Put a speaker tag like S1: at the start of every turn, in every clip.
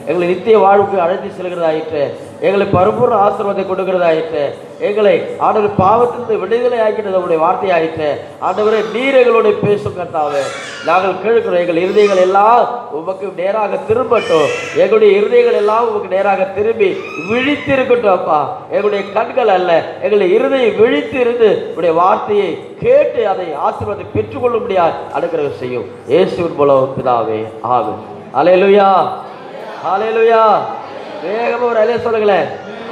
S1: எங்களை நித்திய வாழ்வுக்கு அழைத்து செல்கிறதாயிற்று எங்களை பரிபூர்ண ஆசீர்வாதத்தை கொடுக்கிறதாயிற்று எங்களை ஆண்டவர் பாவத்திலிருந்து விடுதலை ஆக்கினது உங்களுடைய வார்த்தையாயிற்று ஆண்டவரே நீர் எங்களோட பேசும் கர்த்தாவே நாங்கள் கேட்கிறோம் எங்கள் இருதயங்கள் எல்லாம் உமக்கு நேராக திரும்பட்டும் எங்களுடைய இருதயங்கள் எல்லாம் உமக்கு நேராக திரும்பி விழித்திருக்கட்டும் அப்பா எங்களுடைய கண்கள் அல்ல எங்களுடைய இருதயம் விழித்து இருந்து உடைய வார்த்தையை கேட்டு அதை ஆசீர்வாதத்தை பெற்றுக்கொள்ள முடியாது அனுகிரகம் செய்யும் இயேசுவின் மூலம் பிதாவே ஆகும் அலையலுயா அலையலுயா வேகமா ஒரு அலைய சொல்லுங்களேன்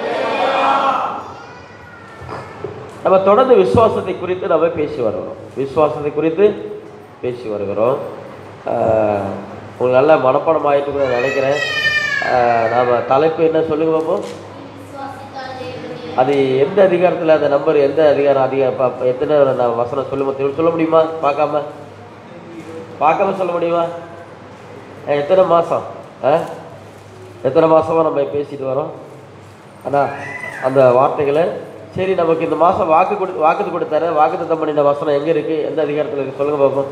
S1: நம்ம தொடர்ந்து விசுவாசத்தை குறித்து நம்ம பேசி வருகிறோம் விசுவாசத்தை குறித்து பேசி வருகிறோம் ஆஹ், உங்களுக்கு நல்ல மனப்பாடம் ஆயிட்டு கூட நினைக்கிறேன் ஆஹ், நாம தலைப்பு என்ன சொல்லுங்க பார்ப்போம் அது எந்த அதிகாரத்தில் அந்த நம்பர் எந்த அதிகாரம் அதிகாரம் ப- ப- எத்தனை நான் வசனம் சொல்லுமா தெரியும் சொல்ல முடியுமா பார்க்காம பார்க்காம சொல்ல முடியுமா அஹ், எத்தனை மாதம் எத்தனை மாதமாக நம்ம பேசிட்டு வரோம் ஆனால் அந்த வார்த்தைகளை சரி நமக்கு இந்த மாதம் வாக்கு கொடு வாக்குத்து கொடுத்தாரு வாக்குத்தத்தம் பண்ணின வசனம் எங்கே இருக்குது எந்த அதிகாரத்தில் இருக்குது சொல்லுங்க பார்ப்போம்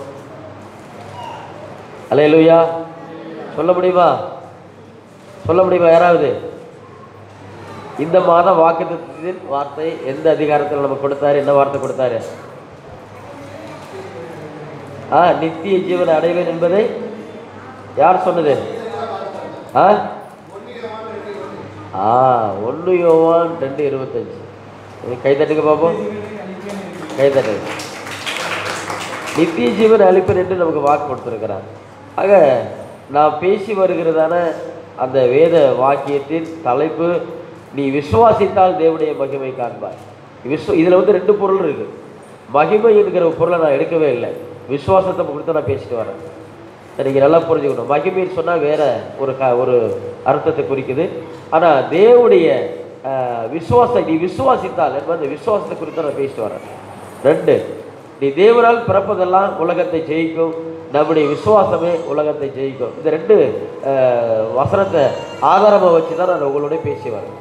S1: அலையலுயா சொல்ல முடியுமா சொல்ல முடியுமா யாராவது இந்த மாதம் வாக்குத்தத்தின் வார்த்தை எந்த அதிகாரத்தில் நமக்கு கொடுத்தாரு என்ன வார்த்தை கொடுத்தாரு ஆ நித்திய ஜீவனை அடைவேன் என்பதை யார் சொன்னது ஆ ஆ ஒன்று யோவான் ரெண்டு இருபத்தஞ்சு இது கை தட்டுங்க பார்ப்போம் கை தட்டுங்க நித்திய ஜீவன் அளிப்பன் என்று நமக்கு வாக்கு கொடுத்துருக்கிறார் ஆக நான் பேசி வருகிறதான அந்த வேத வாக்கியத்தின் தலைப்பு நீ விசுவாசித்தால் தேவனுடைய மகிமை காண்பாய் விஸ்வ இதில் வந்து ரெண்டு பொருள் இருக்கு மகிமை என்கிற ஒரு பொருளை நான் எடுக்கவே இல்லை விசுவாசத்தை குறித்து நான் பேசிட்டு வரேன் இதை நீங்க நல்லா புரிஞ்சுக்கணும் மகிமைன்னு சொன்னால் வேற ஒரு க ஒரு அர்த்தத்தை குறிக்குது ஆனால் தேவனுடைய அஹ், விசுவாச நீ விசுவாசித்தால் என்பது அந்த விசுவாசத்தை குறித்து நான் பேசிட்டு வரேன் ரெண்டு நீ தேவனால் பிறப்பதெல்லாம் உலகத்தை ஜெயிக்கும் நம்முடைய விசுவாசமே உலகத்தை ஜெயிக்கும் இந்த ரெண்டு அஹ், வசனத்தை ஆதாரமாக வச்சு தான் நான் உங்களோட பேசி வரேன்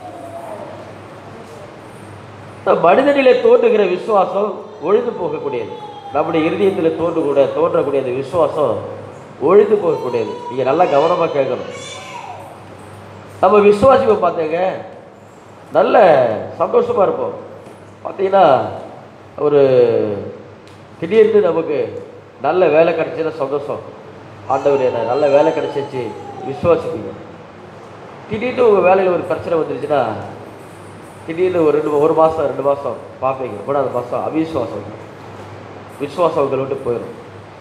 S1: நம் மனிதனிலே தோன்றுகிற விசுவாசம் ஒழிந்து போகக்கூடியது நம்முடைய இருதயத்தில் தோன்றக்கூடிய தோன்றக்கூடிய அந்த விசுவாசம் ஒழிந்து போகக்கூடியது நீங்கள் நல்லா கவனமாக கேட்கணும் நம்ம விசுவாசிப்பை பார்த்தீங்க நல்ல சந்தோஷமாக இருப்போம் பார்த்தீங்கன்னா ஒரு திடீர்னு நமக்கு நல்ல வேலை கிடைச்சதுன்னா சந்தோஷம் ஆண்டவர் என்ன நல்ல வேலை கிடைச்சிச்சு விசுவாசிப்பீங்க திடீர்னு உங்கள் வேலையில் ஒரு பிரச்சனை வந்துருச்சுன்னா திடீர்னு ஒரு ரெண்டு ஒரு மாதம் ரெண்டு மாதம் பார்ப்பீங்க மூணாவது மாதம் அவிசுவாசம் விசுவாசம் உங்களை விட்டு போயிடும்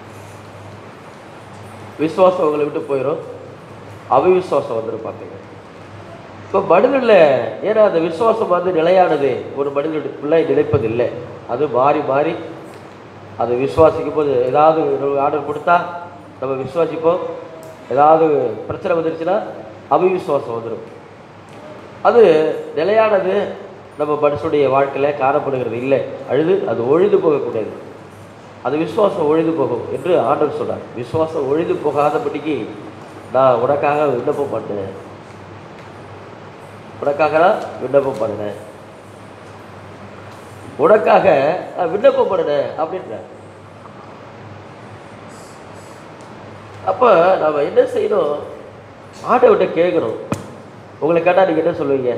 S1: விசுவாசம் உங்களை விட்டு போயிடும் அவிசுவாசம் வந்துடும் பார்ப்பீங்க இப்போ மனிதனில் ஏன்னா அந்த விசுவாசம் வந்து நிலையானது ஒரு மனிதனுக்குள்ளே நிலைப்பதில்லை அது மாறி மாறி அது விசுவாசிக்கும் போது ஏதாவது ஆர்டர் கொடுத்தா நம்ம விசுவாசிப்போம் ஏதாவது பிரச்சனை வந்துருச்சுன்னா அவிசுவாசம் வந்துடும் அது நிலையானது நம்ம மனுஷனுடைய வாழ்க்கையில் காணப்படுகிறது இல்லை அழுது அது ஒழிந்து போகக்கூடியது அது விசுவாசம் ஒழிந்து போகும் என்று ஆண்டவர் சொன்னார் விசுவாசம் ஒழிந்து போகாதபடிக்கு நான் உனக்காக விண்ணப்பம் பண்ணேன் உனக்காக நான் விண்ணப்பம் பண்ணினேன் உனக்காக நான் விண்ணப்பம் பண்ணினேன் அப்படின்ற அப்போ நம்ம என்ன செய்யணும் ஆண்டவர்கிட்ட கேட்கணும் உங்களை கேட்டால் நீங்கள் என்ன சொல்லுவீங்க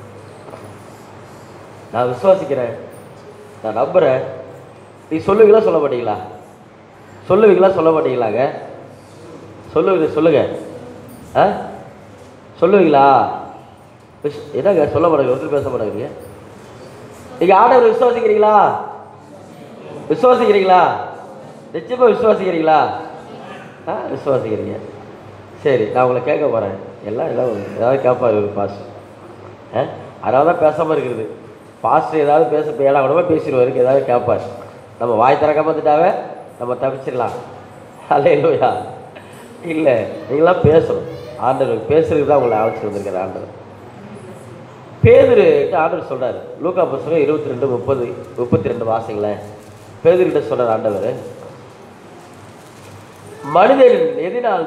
S1: நான் விசுவாசிக்கிறேன் நான் நம்புகிறேன் நீ சொல்லுவீங்களா சொல்ல மாட்டீங்களா சொல்லுவீங்களா சொல்ல மாட்டீங்களாங்க சொல்லுவீங்க சொல்லுங்க ஆ சொல்லுவீங்களா விஸ் என்னங்க சொல்ல மாட்டேங்க ஒருத்தர் பேச மாட்டேங்கிறீங்க நீங்கள் ஆண்டவர் விசுவாசிக்கிறீங்களா விசுவாசிக்கிறீங்களா நிச்சயமாக விசுவாசிக்கிறீங்களா ஆ விசுவாசிக்கிறீங்க சரி நான் உங்களை கேட்க போகிறேன் எல்லாம் எல்லாம் ஏதாவது கேட்பாரு ஒரு பாஸ் ஆ அதனால தான் பேசாமல் இருக்கிறது பாஸ்டர் ஏதாவது பேச ஏழா கூடமா பேசிடுவாருக்கு ஏதாவது கேட்பார் நம்ம வாய் திறக்காம வந்துட்டாவே நம்ம தப்பிச்சிடலாம் அல்லையா இல்லை நீங்களாம் பேசணும் ஆண்டவர் பேசுறதுக்கு தான் உங்களை அழைச்சிட்டு வந்திருக்கிற ஆண்டவர் பேதுருட்டு ஆண்டவர் சொல்றாரு லூக்கா புஸ்தகம் இருபத்தி ரெண்டு முப்பது முப்பத்தி ரெண்டு வாசிங்களேன் பேதுருகிட்ட சொல்றார் ஆண்டவர் மனிதன் எதினால்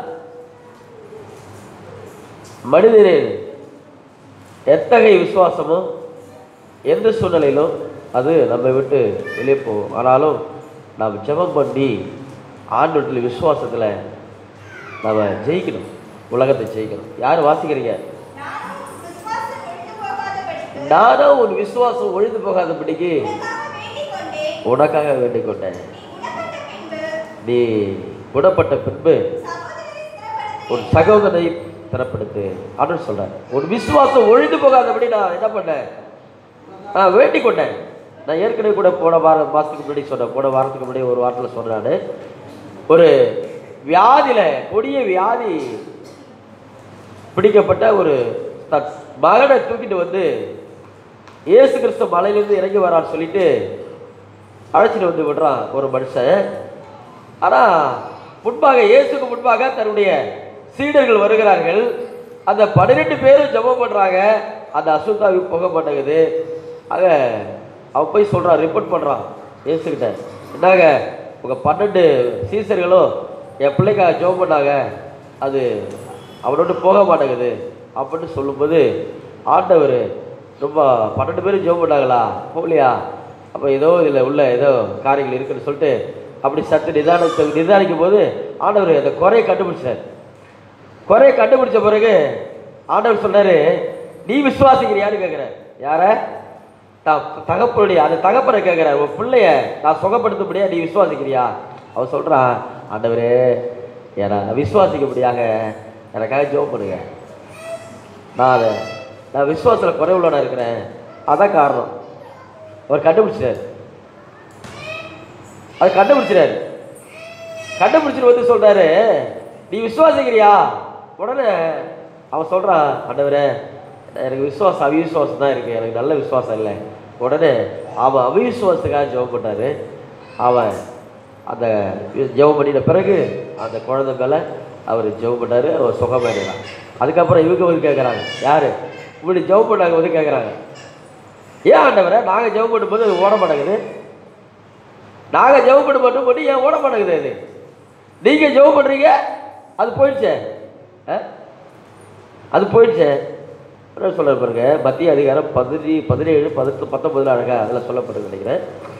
S1: மனிதனின் எத்தகைய விசுவாசமோ எந்த சூழ்நிலையிலும் அது நம்மை விட்டு வெளியே போகும் ஆனாலும் நாம் ஜெபம் பண்ணி ஆண்டவற்றில் விசுவாசத்தில் நம்ம ஜெயிக்கணும் உலகத்தை ஜெயிக்கணும் யார் வாசிக்கிறீங்க
S2: நானும் விசுவாசம் ஒழிந்து போகாதபடிக்கு
S1: நானும் உன் விசுவாசம் ஒழிந்து போகாதபடிக்கு
S2: உனக்காக வேண்டிக் கொண்டேன்.
S1: உனக்காக வேண்டிக் கொண்டேன்
S2: நீ குணப்பட்ட பின்பு
S1: நீ குணப்பட்ட பின்பு
S2: சகோதரரை
S1: உன் சகோதரனை திறப்படுத்து அப்படின்னு சொல்றேன் உன் விசுவாசம் ஒழிந்து போகாதபடி நான் என்ன பண்ணேன் நான் வேண்டிக் கொண்டேன் நான் ஏற்கனவே கூட போன வார மாதத்துக்கு முன்னாடி சொன்னேன் போன வாரத்துக்கு முன்னாடி ஒரு வாரத்தில் சொன்னான் ஒரு வியாதியில கொடிய வியாதி பிடிக்கப்பட்ட ஒரு தன் மகனை தூக்கிட்டு வந்து இயேசு கிறிஸ்து மலையிலேருந்து இறங்கி வரான்னு சொல்லிட்டு அழைச்சிட்டு வந்து விடுறான் ஒரு மனுஷன் ஆனால் முன்பாக இயேசுக்கு முன்பாக தன்னுடைய சீடர்கள் வருகிறார்கள் அந்த பன்னிரெண்டு பேரும் ஜெபம் பண்ணுறாங்க அந்த அசுத்தாவி போக மாட்டேங்குது ஆக அவன் போய் சொல்கிறான் ரிப்போர்ட் பண்ணுறான் இயேசுக்கிட்ட என்னங்க உங்கள் பன்னெண்டு சீசர்களும் என் பிள்ளைக்காக ஜெபம் பண்ணாங்க அது அவனோட போக மாட்டேங்குது அப்படின்னு சொல்லும்போது ஆண்டவர் ரொம்ப பன்னெண்டு பேரும் ஜெபம் பண்ணாங்களா போகலையா அப்போ ஏதோ இதில் உள்ள ஏதோ காரியங்கள் இருக்குன்னு சொல்லிட்டு அப்படி சத்து நிதானத்தை நிதானிக்கும் போது ஆண்டவர் அந்த குறையை கண்டுபிடிச்சார் குறையை கண்டுபிடிச்ச பிறகு ஆண்டவர் சொன்னாரு நீ விசுவாசிக்கிறியான்னு கேட்குறேன் யார நான் தகப்பனுடைய அந்த தகப்பனை கேட்குறேன் உன் பிள்ளைய நான் சுகப்படுத்தபடியா நீ விசுவாசிக்கிறியா அவன் சொல்கிறான் ஆண்டவரே ஏன்னா நான் விசுவாசிக்கப்படியாக எனக்காக ஜெபம் பண்ணுங்க நான் அதை நான் விசுவாசத்தில் குறைவுள்ளவனா இருக்கிறேன் அதான் காரணம் அவர் கண்டுபிடிச்சார் அது கண்டுபிடிச்சிடாரு கண்டுபிடிச்சிட்டு வந்து சொல்றாரு நீ விசுவாசிக்கிறியா உடனே அவன் சொல்றான் ஆண்டவரே எனக்கு விசுவாசம் அவிசுவாசம் தான் இருக்கு எனக்கு நல்ல விசுவாசம் இல்லை உடனே அவன் அவிசுவாசத்துக்காக ஜெபம் பண்ணாரு அவன் அந்த ஜெபம் பண்ணின பிறகு அந்த குழந்தை மேலே அவர் ஜெபம் பண்ணாரு அவர் சுகமாயிடுறான் அதுக்கப்புறம் இவங்க வந்து கேட்குறாங்க யாரு இப்படி ஜெபம் பண்ணாங்க வந்து கேட்குறாங்க ஏன் ஆண்டவரை நாங்கள் ஜெபம் பண்ணும்போது அது ஓட மாட்டேங்குது நாங்கள் ஜெபம் பண்ண மட்டும் பண்ணி ஏன் ஓட மாட்டேங்குது அது நீங்கள் ஜெபம் பண்ணுறீங்க அது போயிடுச்சே ஆ? அது போயிடுச்சே என்ன சொல்ல பாருங்க மத்திய அதிகாரம் பதினி பதினேழு பதினெட்டு பத்தொன்பதுல அழகா அதில் சொல்லப்படுது நினைக்கிறேன்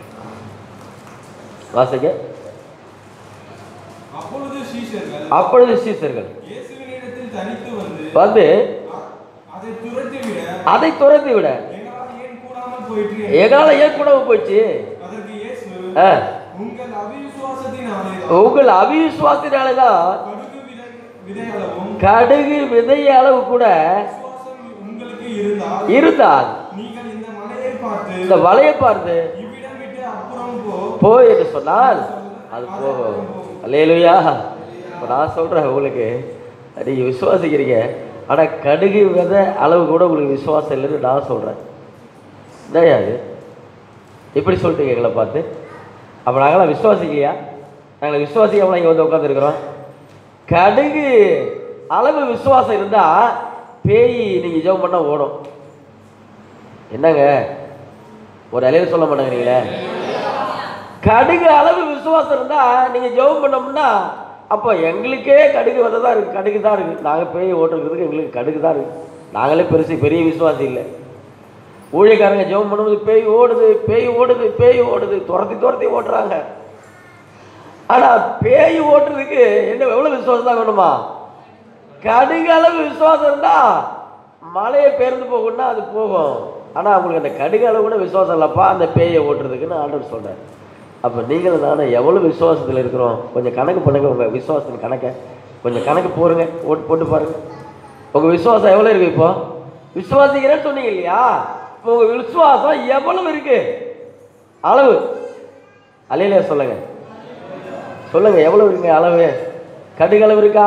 S1: வாசிங்க
S3: அப்பொழுது சீஷர்கள்
S1: அப்பொழுது சீசர்கள்
S3: இயேசுவினிடத்தில் தனித்து வந்து
S1: வந்து
S3: அ- அதை துரத்திவிட
S1: அதை துறந்து விட
S3: எங்களால் ஏன் கூடாமல் போயிற்று என்று
S1: எங்களால் ஏன் கூட போயிடுச்சு
S3: அதற்கு இயேசு
S1: ஆ,
S3: உங்கள் அவிசுவாசத்தினாலே
S1: உங்கள் அவிசுவாசத்தினால தான்
S3: கடுகு விதை விதையளவும்
S1: கடுகு விதை அளவு கூட
S3: விசுவாசம் உங்களுக்கு இருந்தால்
S1: இருந்தால்
S3: நீங்கள் இந்த மலையை பார்த்து
S1: இந்த வலையை பார்த்து
S3: இவ்விடம் விட்டு அப்புறம் போ
S1: போ என்று சொன்னால் அது போகும் அல்லேலுயா இப்போ நான் சொல்கிறேன் உங்களுக்கு நீங்கள் விசுவாசிக்கிறீங்க ஆனால் கடுகு விதை அளவு கூட உங்களுக்கு விசுவாசம் இல்லைன்னு நான் சொல்கிறேன் என்னய்யா அது எப்படி சொல்லிட்டீங்க எங்களை பார்த்து அப்போ நாங்களாம் விசுவாசிக்கலையா நாங்கள் விசுவாசிக்காமல் இங்கே வந்து உட்காந்துருக்குறோம் கடுகு அளவு விசுவாசம் இருந்தால் பேய் நீங்கள் ஜெபம் பண்ணால் ஓடும் என்னங்க ஒரு அலையில சொல்ல மாட்டேங்கிறீங்களே கடுகு அளவு விசுவாசம் இருந்தா நீங்க ஜெபம் பண்ணோம்னா அப்போ எங்களுக்கே கடுகு விதை தான் இருக்கு கடுகு தான் இருக்கு நாங்க பேய் ஓட்டுறதுக்கு எங்களுக்கு கடுகு தான் இருக்கு நாங்களே பெருசு பெரிய விசுவாசி இல்லை ஊழியக்காரங்க ஜெபம் பண்ணும்போது பேய் ஓடுது பேய் ஓடுது பேய் ஓடுது துரத்தி துரத்தி ஓட்டுறாங்க ஆனா பேய் ஓட்டுறதுக்கு என்ன எவ்வளவு விசுவாசம் தான் வேணுமா கடுகு அளவு விசுவாசம் இருந்தா மலையை பேர்ந்து போகும்னா அது போகும் ஆனா உங்களுக்கு அந்த கடுகு அளவு கூட விசுவாசம் இல்லப்பா அந்த பேயை ஓட்டுறதுக்குன்னு ஆண்டவர் சொல்றார் அப்ப நீங்களும் நானும் எவ்வளவு விசுவாசத்துல இருக்கிறோம் கொஞ்சம் கணக்கு பண்ணுங்க உங்க விசுவாசத்தின் கணக்கை கொஞ்சம் கணக்கு போடுங்க போட்டு போட்டு பாருங்க உங்க விசுவாசம் எவ்வளவு இருக்கு இப்போ விசுவாசிக்கிறேன்னு சொன்னீங்க இல்லையா இப்போ உங்க விசுவாசம் எவ்வளவு இருக்கு அளவு அலையில சொல்லுங்க சொல்லுங்க எவ்வளவு இருக்குங்க அளவு கடுகு அளவு இருக்கா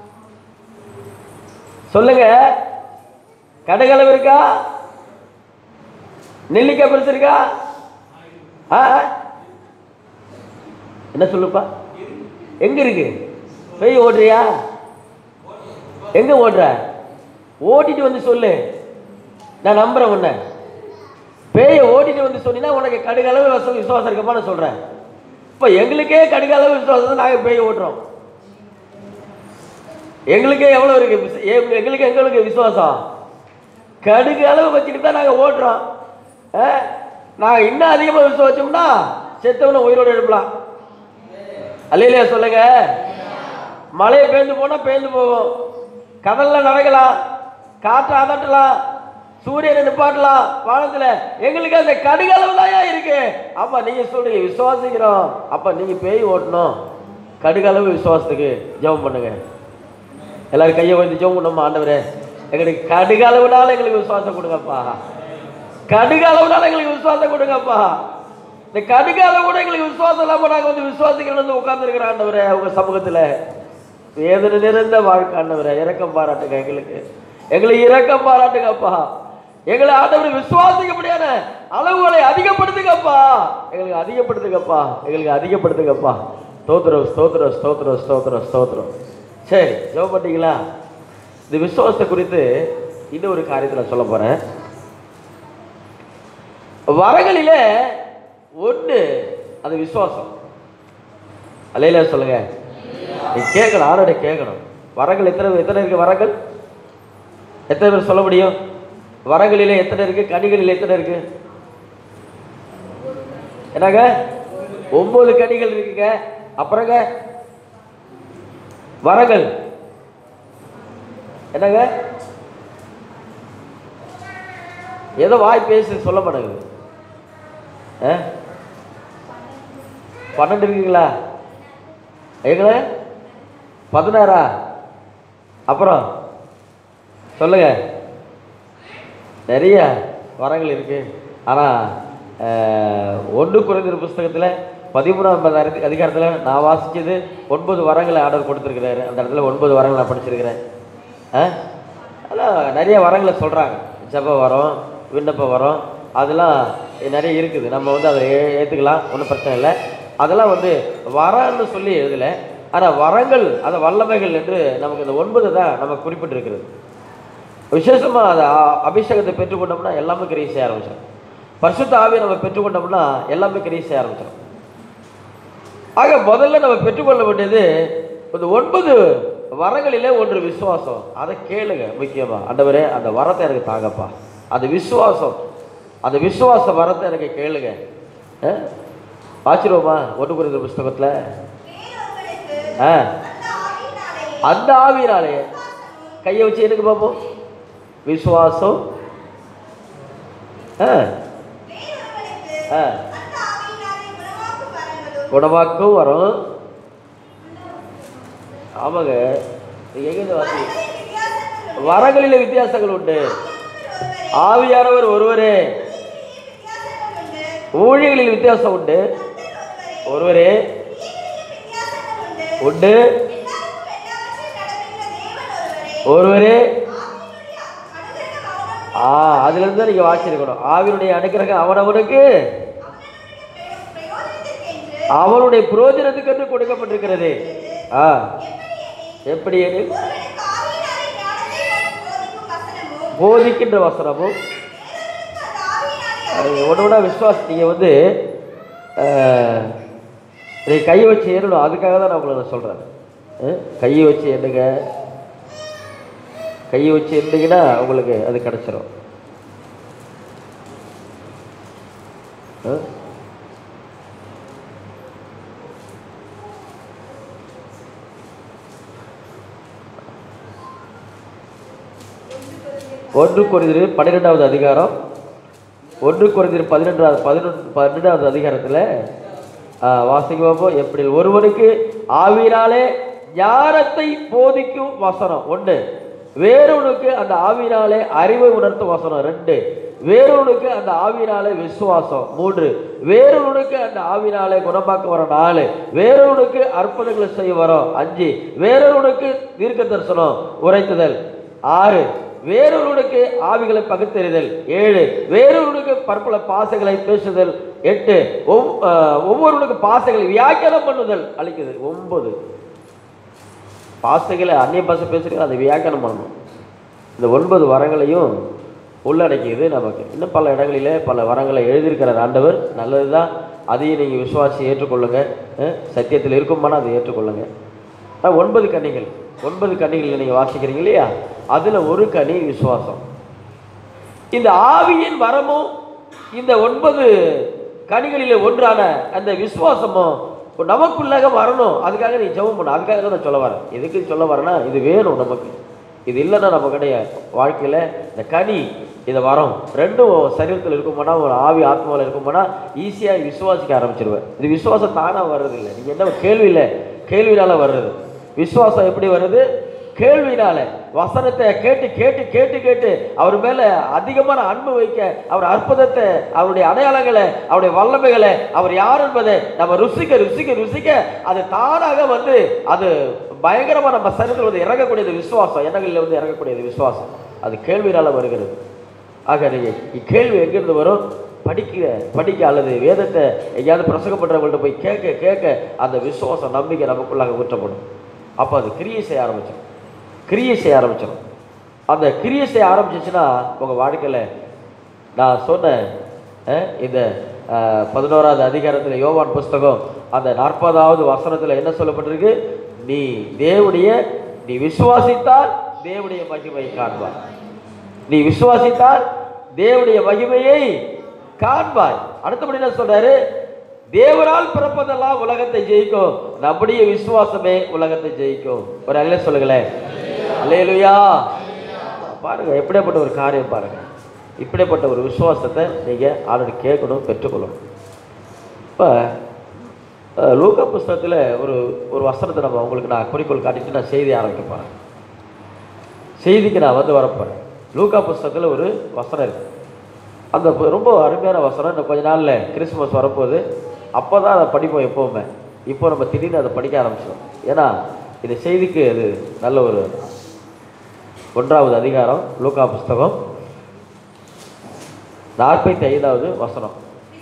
S1: சொல்லுங்க கடுகு அளவு இருக்கா நெல்லிக்காய் பெருசு இருக்கா ஆ ஆ. என்ன சொல்லுப்பா எங்க இருக்கு போய் ஓடுறியா எங்க ஓடுற ஓட்டிட்டு வந்து சொல்லு நான் நம்புறேன் உன்னை பேயை ஓட்டிட்டு வந்து சொன்னீங்கன்னா உனக்கு கடுகளவு விசுவ- விசுவாசம் இருக்கப்பா நான் சொல்றேன் இப்போ எங்களுக்கே கடுகளவு விசுவாசம் நாங்கள் பேயை ஓட்டுறோம் எங்களுக்கே எவ்வளோ இருக்கு விசு- எங்க- எங்களுக்கு எங்களுக்கு விசுவாசம் கடுகு அளவு வச்சுக்கிட்டு தான் நாங்கள் ஓட்டுறோம் நாங்கள் இன்னும் அதிகமாக விசுவாசோம்னா செத்தவனை உயிரோடு எழுப்பலாம் அல்லையிலையா சொல்லுங்க மழையை பேர்ந்து போனால் பேர்ந்து போகும் கடல்ல நடக்கலாம் காற்றை அதட்டலாம் சூரியனை நிப்பாட்டலாம் வானத்துல எங்களுக்கு அந்த கடுகளவு தான் இருக்கு அப்ப நீங்க சொல்றீங்க விசுவாசிக்கிறோம் அப்ப நீங்க பேய் ஓட்டணும் கடுகளவு விசுவாசத்துக்கு ஜெபம் பண்ணுங்க எல்லாரும் கையை வந்து ஜெபம் பண்ணுமா ஆண்டவரே எங்களுக்கு கடுகளவுனால எங்களுக்கு விசுவாசம் கொடுங்கப்பா கடுகளவுனால எங்களுக்கு விசுவாசம் கொடுங்கப்பா இந்த கடுகால கூட எங்களுக்கு விசுவாசம் இல்லாம நாங்க வந்து விசுவாசிகள் வந்து உட்கார்ந்துருக்கிற ஆண்டவரே உங்க சமூகத்துல வேதனை நிறைந்த வாழ்க்கை ஆண்டவரே இறக்கம் பாராட்டுங்க எங்களுக்கு எங்களை இரக்கம் பாராட்டுங்கப்பா எங்களை ஆண்டவர் விசுவாசிக்க முடியாத அளவுகளை அதிகப்படுத்துங்கப்பா எங்களுக்கு அதிகப்படுத்துங்கப்பா எங்களுக்கு அதிகப்படுத்துங்கப்பா ஸ்தோத்திரம் ஸ்தோத்திரம் ஸ்தோத்திரம் ஸ்தோத்திரம் ஸ்தோத்திரம் சரி ஜெபம் பண்ணீங்களா இந்த விசுவாசத்தை குறித்து இன்னும் ஒரு காரியத்தை நான் சொல்ல போறேன் வரங்களிலே ஒன்று அது விசுவாசம் அல்லையில சொல்லுங்க நீ கேட்கணும் ஆரோட கேட்கணும் வரங்கள் எத்தனை எத்தனை இருக்கு வரங்கள் எத்தனை பேர் சொல்ல முடியும் வரங்களிலே எத்தனை இருக்கு கனிகளில் எத்தனை இருக்கு என்னங்க ஒன்பது கனிகள் இருக்குங்க அப்புறங்க வரங்கள் என்னங்க ஏதோ வாய் பேசி சொல்ல மாட்டேங்குது ஆ? பன்னெண்டு இருக்குங்களா எங்கள பதினாறா அப்புறம் சொல்லுங்க நிறைய வரங்கள் இருக்கு ஆனால் ஒன்று குறைந்த புஸ்தகத்தில் பதிமூணாம் அதிகாரத்தில் நான் வாசிச்சது ஒன்பது வரங்களை ஆர்டர் கொடுத்துருக்கிறாரு அந்த இடத்துல ஒன்பது வரங்கள் நான் படிச்சிருக்கிறேன் ஆ அதெல்லாம் நிறைய வரங்களை சொல்கிறாங்க ஜப வரம் விண்ணப்ப வரம் அதெல்லாம் நிறைய இருக்குது நம்ம வந்து அதை ஏ- ஏற்றுக்கலாம் ஒன்றும் பிரச்சனை இல்லை அதெல்லாம் வந்து வரன்னு சொல்லி எழுதலை ஆனால் வரங்கள் அந்த வல்லமைகள் என்று நமக்கு இந்த ஒன்பது தான் நமக்கு குறிப்பிட்டிருக்கிறது விசேஷமாக அதை அ- அபிஷேகத்தை பெற்றுக்கொண்டோம்னா எல்லாமே கிரியை செய்ய ஆரம்பிச்சிடும் பரிசுத்த ஆவியை நம்ம பெற்றுக்கொண்டோம்னா எல்லாமே கிரியை செய்ய ஆரம்பிச்சிடும் ஆக முதல்ல நம்ம பெற்றுக்கொள்ள வேண்டியது இந்த ஒன்பது வரங்களிலே ஒன்று விசுவாசம் அதை கேளுங்க முக்கியமா ஆண்டவரே அந்த வரத்தை எனக்கு தாங்கப்பா அந்த விசுவாசம் அந்த விசுவாச வரத்தை எனக்கு கேளுங்க அஹ்? ஆச்சரியமா ஒன்று குறிந்த புஸ்தகத்தில்
S2: வேறொருவனுக்கு
S1: ஆ
S2: அந்த ஆவியினாலே
S1: அந்த ஆவியினாலே கையை வச்சு எனக்கு பார்ப்போம் விசுவாசம் ஆ
S2: வேறொருவனுக்கு
S1: ஆ
S2: அந்த ஆவியினாலே குணமாக்கும் வரங்களும்
S1: குணமாக்கும் வரும் ஆமாங்க நீங்க எங்க வாசி
S2: வித்தியாசங்கள்
S1: வரங்களில் வித்தியாசங்கள் உண்டு
S2: ஒருவரே
S1: ஆவியானவர் ஒருவரே
S2: வித்தியாசங்கள் உண்டு
S1: ஊழியர்களில் வித்தியாசம் உண்டு ஒருவரே
S2: வித்தியாசங்கள் உண்டு
S1: உண்டு
S2: எல்லாருக்கும் எல்லாவற்றையும் நடத்துகிற தேவன் ஒருவரே
S1: ஒருவரே
S2: ஆவியினுடைய அனுகிரகம் அவனவனுக்கு
S1: ஆ அதுல இருந்து தான் நீங்க வாசிருக்கணும் ஆவியுடைய அனுக்கிரகம் அவனவனுக்கு
S2: பிரயோஜனத்திற்கென்று
S1: அவனுடைய புரோஜனத்துக்கு என்று கொடுக்கப்பட்டிருக்கிறது ஆ எப்படி எனில்
S2: ஒருவனுக்கு ஆவியினாலே ஞானத்தை போதிக்கும் வசனமும்
S1: போதிக்கின்ற வசனமும்
S2: அந்த ஆவியினாலே
S1: ஒன்று ஒன்றா விசுவாசம் நீங்கள் வந்து அஹ், நீ கையை வச்சு ஏறணும் அதுக்காக தான் நான் உங்களை நான் சொல்கிறேன் கையை வச்சு எண்ணுங்க கையை வச்சு எண்ணிங்கன்னா உங்களுக்கு அது கிடச்சிரும் அஹ்? ஒன்று குறைந்தது பன்னிரெண்டாவது அதிகாரம் ஒன்று குறைந்தது பதினெண்டாவது பதினொன்று பன்னெண்டாவது அதிகாரத்தில் வாசிக்க பார்ப்போம் எப்படி ஒருவனுக்கு ஆவியினாலே ஞானத்தை போதிக்கும் வசனம் ஒன்று வேறொனுக்கு அந்த ஆவியினாலே அறிவை உணர்த்தும் வசனம் ரெண்டு வேறொனுக்கு அந்த ஆவியினாலே விசுவாசம் மூன்று வேறொனுக்கு அந்த ஆவியினாலே குணமாக்க வர நாலு வேறொனுக்கு அற்புதங்களை செய்ய வரோம் அஞ்சு வேறொனுக்கு தீர்க்க தரிசனம் உரைத்துதல் ஆறு வேறொருவனுக்கு ஆவிகளை பகுத்தறிதல் ஏழு வேறொருவனுக்கு பற்பல பாசங்களை பேசுதல் எட்டு ஒவ்- ஆஹ் ஒவ்வொருவனுக்கு பாசங்களை வியாக்கியானம் பண்ணுதல் அளிக்குது ஒன்பது பாசைகளை அந்நிய பாசை பேசுறது அதை வியாக்கியானம் பண்ணணும் இந்த ஒன்பது வரங்களையும் உள்ளடக்கியது நமக்கு இன்னும் பல இடங்களிலே பல வரங்களை எழுதியிருக்கிறார் ஆண்டவர் நல்லது தான் அதையும் நீங்கள் விசுவாசி ஏற்றுக்கொள்ளுங்க அஹ் சத்தியத்தில் இருக்குமானா அதை ஏற்றுக்கொள்ளுங்க ஆனா, ஒன்பது கனிகள் ஒன்பது கனிகள் நீங்கள் வாசிக்கிறீங்க இல்லையா அதில் ஒரு கனி விசுவாசம் இந்த ஆவியின் வரமும் இந்த ஒன்பது கனிகளிலே ஒன்றான அந்த விசுவாசமும் நமக்குள்ளாக வரணும் அதுக்காக நீ ஜெபம் பண்ண அதுக்காக தான் நான் சொல்ல வரேன் எதுக்கு சொல்ல வரேன்னா இது வேணும் நமக்கு இது இல்லைன்னா நம்ம கிடையாது வாழ்க்கையில் இந்த கனி இந்த வரம் ரெண்டும் சரீரத்தில் இருக்கும்போனா ஒரு ஆவி ஆத்மாவில் இருக்கும்போனா ஈஸியாக விசுவாசிக்க ஆரம்பிச்சிருவேன் இது விசுவாசம் தானாக வர்றதில்லை நீங்கள் என்ன கேள்வியில் கேள்வினால வர்றது விசுவாசம் எப்படி வருது கேள்வினால வசனத்தை கேட்டு கேட்டு கேட்டு கேட்டு அவர் மேல அதிகமான அன்பு வைக்க அவர் அற்புதத்தை அவருடைய அடையாளங்களை அவருடைய வல்லமைகளை அவர் யார் என்பதை நம்ம ருசிக்க ருசிக்க ருசிக்க அது தானாக வந்து அது பயங்கரமா நம்ம சரீரத்தில் வந்து இறங்கக்கூடியது விசுவாசம் எண்ணங்களில் வந்து இறங்கக்கூடியது விசுவாசம் அது கேள்வினால வருகிறது ஆக நீங்க கேள்வி எங்கிருந்து வரும் படிக்க படிக்க அல்லது வேதத்தை எங்கேயாவது பிரசங்கம் பண்றவங்கள்ட்ட போய் கேட்க கேட்க அந்த விசுவாசம் நம்பிக்கை நமக்குள்ளாக ஊற்றப்படும் அப்போ அது கிரியை செய்ய ஆரம்பிச்சிடும் கிரியை செய்ய ஆரம்பிச்சிடும் அந்த கிரியை செய்ய ஆரம்பிச்சிச்சுன்னா உங்கள் வாழ்க்கையில் நான் சொன்னேன் அஹ், இந்த அஹ், பதினோராவது அதிகாரத்தில் யோவான் புஸ்தகம் அந்த நாற்பதாவது வசனத்தில் என்ன சொல்லப்பட்டிருக்கு நீ தேவனுடைய நீ விசுவாசித்தால் தேவனுடைய மகிமை காண்பார் நீ விசுவாசித்தால் தேவனுடைய மகிமையை காண்பாய் அடுத்தபடி என்ன சொல்றாரு தேவரால் பிறப்பதெல்லாம் உலகத்தை ஜெயிக்கும் நம்முடைய விசுவாசமே உலகத்தை ஜெயிக்கும் ஒரு அல்ல சொல்லுங்களேன் அல்லேலுயா பாருங்க எப்படியாப்பட்ட ஒரு காரியம் பாருங்க இப்படிப்பட்ட ஒரு விசுவாசத்தை நீங்க ஆல்ரெடி கேட்கணும் பெற்றுக்கொள்ளணும் இப்போ லூக்கா புஸ்தகத்தில் ஒரு ஒரு வசனத்தை நம்ம உங்களுக்கு நான் குறிக்கோள் காட்டிட்டு நான் செய்தி ஆரம்பிக்க போகிறேன் செய்திக்கு நான் வந்து வரப்போகிறேன் லூக்கா புஸ்தகத்தில் ஒரு வசனம் இருக்கு அந்த பு- ரொம்ப அருமையான வசனம் இன்னும் கொஞ்ச நாளில் கிறிஸ்மஸ் வரப்போகுது அப்போ தான் அதை படிப்போம் எப்போவுமே இப்போ நம்ம திடீர்னு அதை படிக்க ஆரம்பிச்சோம் ஏன்னா இந்த செய்திக்கு அது நல்ல ஒரு ஒன்றாவது அதிகாரம் லூக்கா புஸ்தகம் நாற்பத்தி ஐந்தாவது வசனம்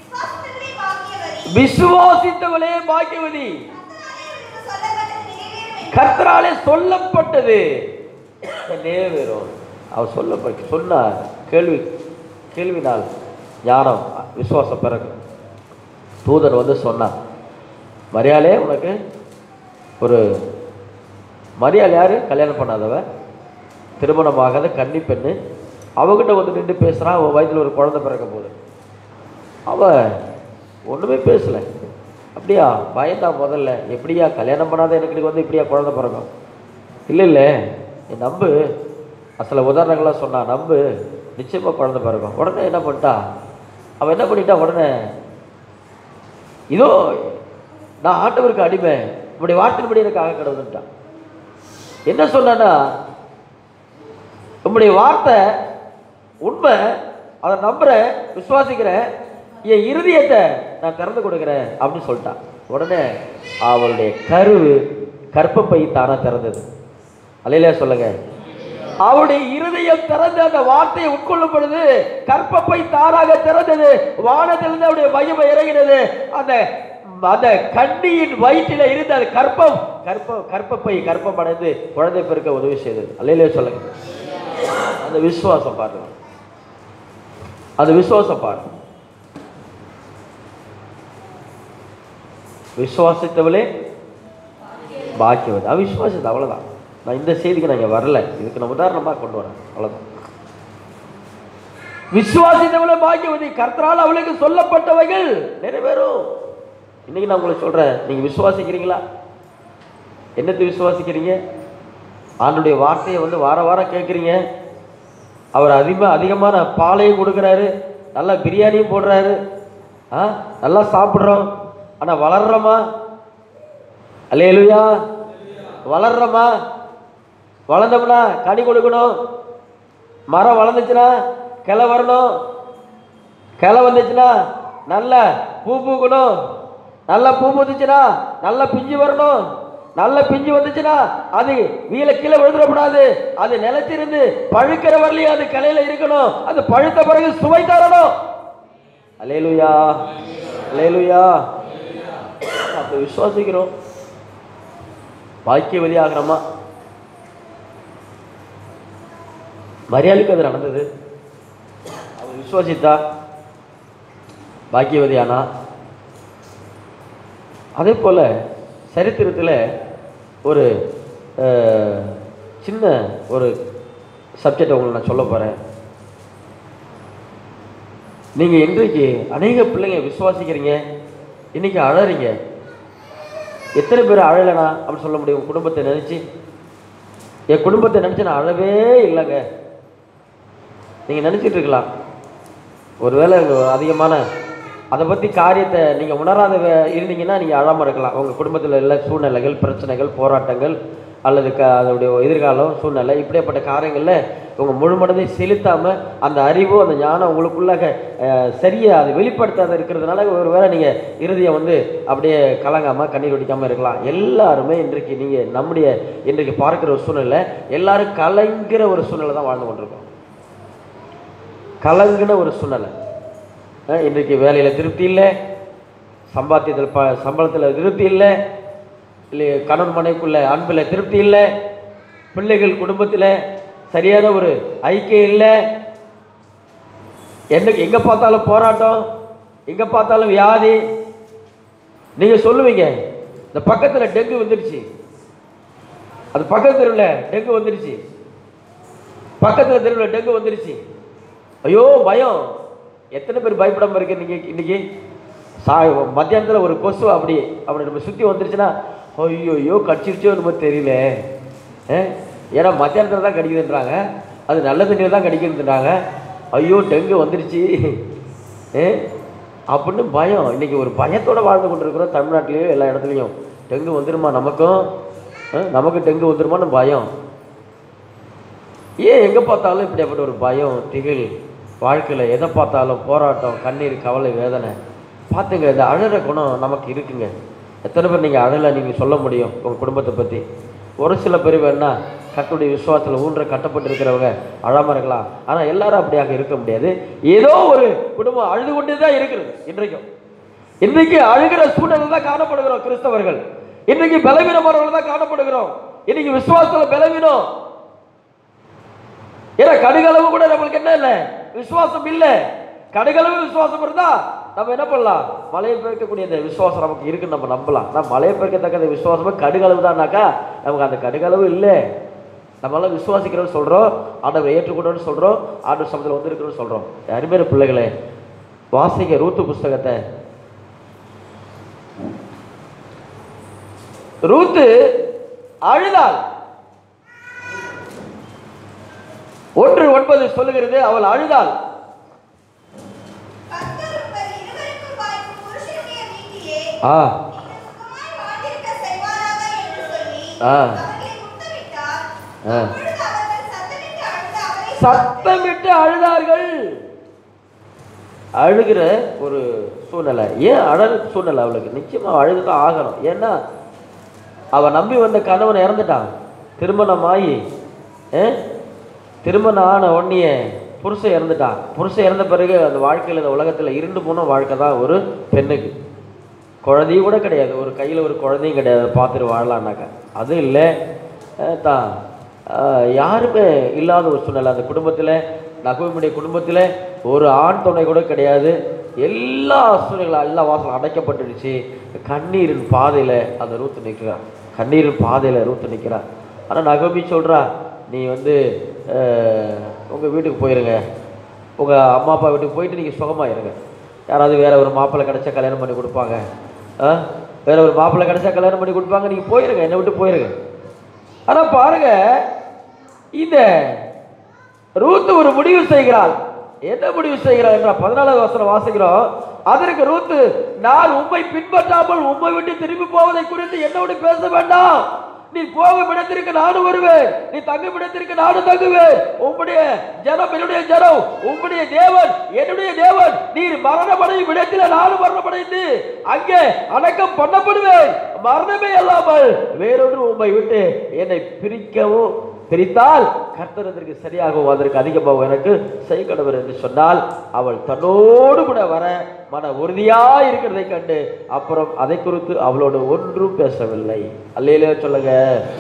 S2: விசுவாசத்திலே பாக்கியவதி
S1: விசுவாசித்தவளே பாக்கியவதி
S2: கர்த்தராலே சொல்லப்பட்டது
S1: கர்த்தராலே சொல்லப்பட்டது நேர்வேறும் அவர் சொல்லப்பட்ட சொன்னார் கேள்வி கேள்வினால் ஞானம் விசுவாசம் பிறகு தூதர் வந்து சொன்னார் மரியாளே உனக்கு ஒரு மரியாள் யாரு கல்யாணம் பண்ணாதவ திருமணமாகாத கன்னி பெண்ணு அவகிட்ட வந்து நின்று பேசுறா அவன் வயித்துல ஒரு குழந்தை பிறக்க போகுது அவ ஒண்ணுமே பேசல அப்படியா பயந்தா முதல்ல எப்படியா கல்யாணம் பண்ணாத எனக்கு வந்து இப்படியா குழந்தை பிறக்கும் இல்லை இல்லை நீ நம்பு சில உதாரணங்கள்லாம் சொன்னா நம்பு நிச்சயமா குழந்தை பிறக்கும் உடனே என்ன பண்ணிட்டா அவன் என்ன பண்ணிட்டா உடனே இதோ நான் ஆண்டவருக்கு அடிமை உங்களுடைய வார்த்தையின்படி எனக்கு ஆக கடவுள்ட்டான் என்ன சொன்னான்னா உம்முடைய வார்த்தை உண்மை அதை நம்புறேன் விசுவாசிக்கிறேன் என் இருதயத்தை நான் திறந்து கொடுக்குறேன் அப்படின்னு சொல்லிட்டான் உடனே அவளுடைய கரு கற்பப்பை தானா திறந்தது அல்லையிலே சொல்லுங்க அவருடைய இருதயம் திறந்து அந்த வார்த்தையை உட்கொள்ளும் பொழுது கற்பப்பை தானாக திறந்தது வானத்திலிருந்து அவருடைய மகிமை இறங்கினது அந்த அந்த கண்ணியின் வயிற்றில இருந்த அந்த கற்பம் கற்ப கற்பப்பை கற்பம் அடைந்து குழந்தை பிறக்க உதவி செய்தது அல்லையிலே சொல்லுங்க அந்த விசுவாசம் பாருங்க அந்த விசுவாசம் பாருங்க விசுவாசித்தவளே பாக்கியவது அவிசுவாசித்த அவ்வளவுதான் நான் இந்த செய்திக்கு நான் இங்க வரல இதுக்கு நான் உதாரணமா கொண்டு வரேன் அவ்வளவுதான் விசுவாசித்தவளை பாக்கியவதி கர்த்தரால் அவளுக்கு சொல்லப்பட்டவைகள் நிறைவேறும் இன்னைக்கு நான் உங்களுக்கு சொல்றேன் நீங்க விசுவாசிக்கிறீங்களா என்னத்தை விசுவாசிக்கிறீங்க ஆண்டுடைய வார்த்தையை வந்து வார வாரம் கேட்குறீங்க அவர் அதிகமாக அதிகமான பாலையும் கொடுக்குறாரு நல்லா பிரியாணியும் போடுறாரு ஆ நல்லா சாப்பிட்றோம் ஆனால் வளர்றோமா அல்லேலுயா வளர்றோமா வளர்ந்தோம்னா கனி கொடுக்கணும் மரம் வளர்ந்துச்சுன்னா கிளை வரணும் கிளை வந்துச்சுன்னா நல்ல பூ பூக்கணும் நல்ல பூ பூத்துச்சுன்னா நல்ல பிஞ்சு வரணும் நல்ல பிஞ்சு வந்துச்சுன்னா அது வீல கீழே விழுந்துடக்கூடாது அது நிலைச்சிருந்து பழுக்கிற வரலையும் அது கிளையில இருக்கணும் அது பழுத்த பிறகு சுவை தரணும் அலேலுயா அலேலுயா அப்ப விசுவாசிக்கிறோம் பாக்கியவதி ஆகிறோமா மரியாதைக்கு அது நடந்தது அவர் விசுவாசித்தா பாக்கியவதி ஆனா அதே போல சரித்திரத்தில் ஒரு அஹ், சின்ன ஒரு சப்ஜெக்ட் உங்களுக்கு நான் சொல்ல போகிறேன் நீங்கள் இன்றைக்கு அநேக பிள்ளைங்க விசுவாசிக்கிறீங்க இன்னைக்கு அழறீங்க எத்தனை பேர் அழலைனா அப்படின்னு சொல்ல முடியும் உங்க குடும்பத்தை நினைச்சு என் குடும்பத்தை நினச்சி நான் அழவே இல்லைங்க நீங்கள் நினச்சிட்டு இருக்கலாம் ஒருவேளை உங்க அதிகமான அதை பற்றி காரியத்தை நீங்கள் உணராத வே- இருந்தீங்கன்னா நீங்கள் அழாமல் இருக்கலாம் உங்கள் குடும்பத்தில் உள்ள சூழ்நிலைகள் பிரச்சனைகள் போராட்டங்கள் அல்லது க அதனுடைய எதிர்காலம் சூழ்நிலை இப்படியாப்பட்ட காரியங்களில் உங்கள் முழு மனதை செலுத்தாமல் அந்த அறிவு அந்த ஞானம் உங்களுக்குள்ளாக அஹ், சரியா அது வெளிப்படுத்தாத இருக்கிறதுனால ஒருவேளை நீங்கள் இறுதியை வந்து அப்படியே கலங்காமல் கண்ணீர் வடிக்காமல் இருக்கலாம் எல்லாருமே இன்றைக்கு நீங்கள் நம்முடைய இன்றைக்கு பார்க்குற ஒரு சூழ்நிலை எல்லாரும் கலங்கிற ஒரு சூழ்நிலை தான் வாழ்ந்து கொண்டிருக்கோம் கலங்கின ஒரு சூழ்நிலை அஹ் இன்றைக்கு வேலையில் திருப்தி இல்லை சம்பாத்தியத்தில் ப சம்பளத்தில் திருப்தி இல்லை இல்லை கணவன் மனைக்குள்ள அன்பில் திருப்தி இல்லை பிள்ளைகள் குடும்பத்தில் சரியான ஒரு ஐக்கியம் இல்லை என்ன எங்கே பார்த்தாலும் போராட்டம் எங்கே பார்த்தாலும் வியாதி நீங்கள் சொல்லுவீங்க இந்த பக்கத்தில் டெங்கு வந்துடுச்சு அது பக்கத்து தெருவில் டெங்கு வந்துடுச்சு பக்கத்தில் தெருவில் டெங்கு வந்துடுச்சு ஐயோ பயம் எத்தனை பேர் பயப்படாம இருக்கு இன்னைக்கு இன்னைக்கு சா மத்தியானத்தில் ஒரு கொசு அப்படி அப்படி நம்ம சுற்றி வந்துருச்சுன்னா ஐயோ ஐயோ கடிச்சிருச்சோ நம்ம தெரியல ஆ? ஏன்னா மத்தியானத்தில் தான் கடிக்குதுன்றாங்க அது நல்ல தண்ணியில் தான் கடிக்குதுன்றாங்க ஐயோ டெங்கு வந்துருச்சு ஏ அப்படின்னு பயம் இன்னைக்கு ஒரு பயத்தோட வாழ்ந்து கொண்டிருக்கிறோம் தமிழ்நாட்டிலேயும் எல்லா இடத்துலையும் டெங்கு வந்துருமா நமக்கும் ஆ? நமக்கு டெங்கு வந்துருமான்னு பயம் ஏன் எங்கே பார்த்தாலும் இப்படியாப்பட்ட ஒரு பயம் திகில் வாழ்க்கையில் எதை பார்த்தாலும் போராட்டம் கண்ணீர் கவலை வேதனை பார்த்துங்க இந்த அழற குணம் நமக்கு இருக்குங்க எத்தனை பேர் நீங்கள் அழலை நீங்கள் சொல்ல முடியும் உங்கள் குடும்பத்தை பற்றி ஒரு சில பேர் வேணா கட்டுடைய விசுவாசத்தில் ஊன்ற கட்டப்பட்டு இருக்கிறவங்க அழாமல் இருக்கலாம் ஆனால் எல்லாரும் அப்படியாக இருக்க முடியாது ஏதோ ஒரு குடும்பம் அழுது கொண்டே தான் இருக்கிறது இன்றைக்கும் இன்றைக்கு அழுகிற சூழ்நிலை தான் காணப்படுகிறோம் கிறிஸ்தவர்கள் இன்றைக்கு பலவீனமானவர்கள் தான் காணப்படுகிறோம் இன்னைக்கு விசுவாசத்தில் பலவீனம் ஏன்னா கடுகளவு கூட நம்மளுக்கு என்ன இல்லை விசுவாசம் இல்லை கடுகளவு விசுவாசம் இருந்தா நம்ம என்ன பண்ணலாம் மலையை பெருக்கக்கூடிய அந்த விசுவாசம் நமக்கு இருக்குன்னு நம்ம நம்பலாம் நான் மலையை பெருக்கத்தக்க அந்த விசுவாசமே கடுகளவு தான்னாக்கா நமக்கு அந்த கடுகளவு இல்லை நம்மளாம் விசுவாசிக்கிறோம்னு சொல்கிறோம் ஆண்டவரை ஏற்றுக்கொண்டோன்னு சொல்கிறோம் ஆண்டவர் சமத்தில் வந்திருக்கிறோம்னு சொல்கிறோம் அருமையான பிள்ளைகளே வாசிங்க ரூத்து புஸ்தகத்தை ரூத்து அழுதாள் ஒன்று ஒன்பது சொல்லுகிறது அவள் அழுதாள்
S2: கர்த்தர் உங்கள் இருவருக்கும் வாய்க்கும் புருஷனுடைய வீட்டிலே
S1: ஆ
S2: நீங்கள் சுகமாய் வாழ்ந்திருக்க செய்வாராக என்று சொல்லி
S1: ஆ.
S2: அவர்களை முத்தமிட்டார்.
S1: ஆ.
S2: அப்பொழுது அவர்கள் சத்தமிட்டு அழுது அவரை
S1: சத்தமிட்டு அழுதார்கள் அழுகிற ஒரு சூழ்நிலை ஏன் அழகு சூழ்நிலை அவளுக்கு நிச்சயமா அழுதுதான் ஆகணும் ஏன்னா அவ நம்பி வந்த கணவன் இறந்துட்டான் திருமணம் ஆகி ஆ? திருமணம் ஆன உடனே புருஷன் இறந்துட்டான் புருஷன் இறந்த பிறகு அந்த வாழ்க்கையில் இந்த உலகத்தில் இருண்டு போன வாழ்க்கை தான் ஒரு பெண்ணுக்கு குழந்தையும் கூட கிடையாது ஒரு கையில் ஒரு குழந்தையும் கிடையாது அதை பார்த்துட்டு வாழலான்னாக்கா அது இல்லை அஹ் தான் அஹ் யாருமே இல்லாத ஒரு சூழ்நிலை அந்த குடும்பத்தில் நகவமுடைய குடும்பத்தில் ஒரு ஆண் துணை கூட கிடையாது எல்லா சூழ்நிலைகளும் எல்லா வாசலும் அடைக்கப்பட்டுடுச்சு கண்ணீரின் பாதையில் அந்த ரூத்து நிற்கிறான் கண்ணீரின் பாதையில் ரூத்து நிற்கிறான் ஆனால் நகமி சொல்கிறா நீ வந்து உங்கள் வீட்டுக்கு போயிருங்க உங்கள் அம்மா அப்பா வீட்டுக்கு போயிட்டு நீங்கள் சுகமாக இருங்க யாராவது வேற ஒரு மாப்பிள்ளை கிடைச்சா கல்யாணம் பண்ணி கொடுப்பாங்க ஆ வேற ஒரு மாப்பிள்ளை கிடைச்சா கல்யாணம் பண்ணி கொடுப்பாங்க நீங்கள் போயிருங்க என்னை விட்டு போயிருங்க ஆனால் பாருங்க இந்த ரூத்து ஒரு முடிவு செய்கிறாள் என்ன முடிவு செய்கிறாள் என்றால் பதினாலாவது வசனம் வாசிக்கிறோம் அதற்கு ரூத்து நான் உம்மை பின்பற்றாமல் உம்மை விட்டு திரும்பி போவதை குறித்து என்னோடு பேச வேண்டாம் நீ போகும் இடத்திற்கு நானும் வருவேன் நீ தங்கும் இடத்திற்கு நானும் தங்குவேன் உம்முடைய ஜனம் என்னுடைய ஜனம் உம்முடைய தேவன் என்னுடைய தேவன் நீர் மரணமடையும் இடத்தில் நானும் மரணமடைந்து அங்கே அடக்கம் பண்ணப்படுவேன் மரணமே அல்லாமல் வேறொன்று உம்மை விட்டு என்னை பிரிக்கவும் பிரித்தால் கர்த்தர் அதற்கு சரியாகவும் அதற்கு அதிகமாகவும் எனக்கு செய்கடவர் என்று சொன்னால் அவள் தன்னோடு கூட வர மன உறுதியா இருக்கிறதை கண்டு அப்புறம் அதை குறித்து அவளோடு ஒன்றும் பேசவில்லை அல்லையிலே சொல்லுங்க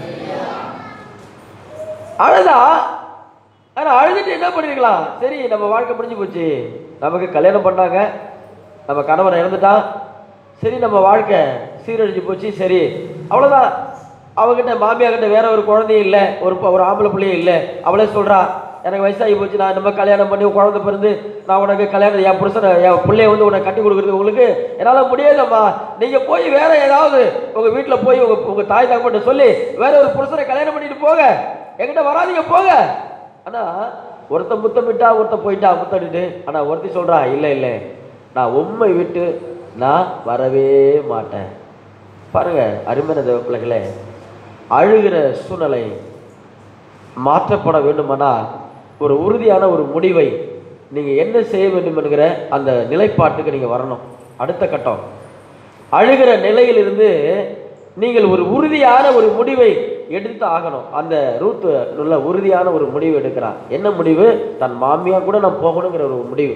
S1: அழுதா ஆனா அழுதுட்டு என்ன பண்ணிருக்கலாம் சரி நம்ம வாழ்க்கை முடிஞ்சு போச்சு நமக்கு கல்யாணம் பண்ணாங்க நம்ம கணவன் இறந்துட்டான் சரி நம்ம வாழ்க்கை சீரழிஞ்சு போச்சு சரி அவ்வளோதான் அவகிட்ட மாமியா கிட்ட வேற ஒரு குழந்தையும் இல்லை ஒரு ப- ஒரு ஆம்பளை பிள்ளையும் இல்லை அவளே சொல்றா எனக்கு வயசாகி போச்சு நான் நம்ம கல்யாணம் பண்ணி குழந்தை பிறந்து நான் உனக்கு கல்யாணம் என் புருஷனை என் பிள்ளைய வந்து உனக்கு கட்டி கொடுக்குறது உங்களுக்கு என்னால் முடியலம்மா நீங்கள் போய் வேற ஏதாவது உங்கள் வீட்டில் போய் உங்கள் உங்கள் தாய் தகப்பட்ட சொல்லி வேற ஒரு புருஷனை கல்யாணம் பண்ணிட்டு போங்க என்கிட்ட வராதீங்க போங்க ஆனால் ஒருத்தன் முத்தமிட்டா ஒருத்தன் போயிட்டா முத்தமிட்டு ஆனால் ஒருத்தி சொல்கிறா இல்லை இல்லை நான் உண்மை விட்டு நான் வரவே மாட்டேன் பாருங்க அருமையான தேவ பிள்ளைகளே அழுகிற சூழ்நிலை மாற்றப்பட வேண்டுமானால் ஒரு உறுதியான ஒரு முடிவை நீங்கள் என்ன செய்ய வேண்டும் என்கிற அந்த நிலைப்பாட்டுக்கு நீங்கள் வரணும் அடுத்த கட்டம் அழுகிற நிலையிலிருந்து நீங்கள் ஒரு உறுதியான ஒரு முடிவை எடுத்து ஆகணும் அந்த ரூத்து உள்ள உறுதியான ஒரு முடிவு எடுக்கிறான் என்ன முடிவு தன் மாமியா கூட நான் போகணுங்கிற ஒரு முடிவு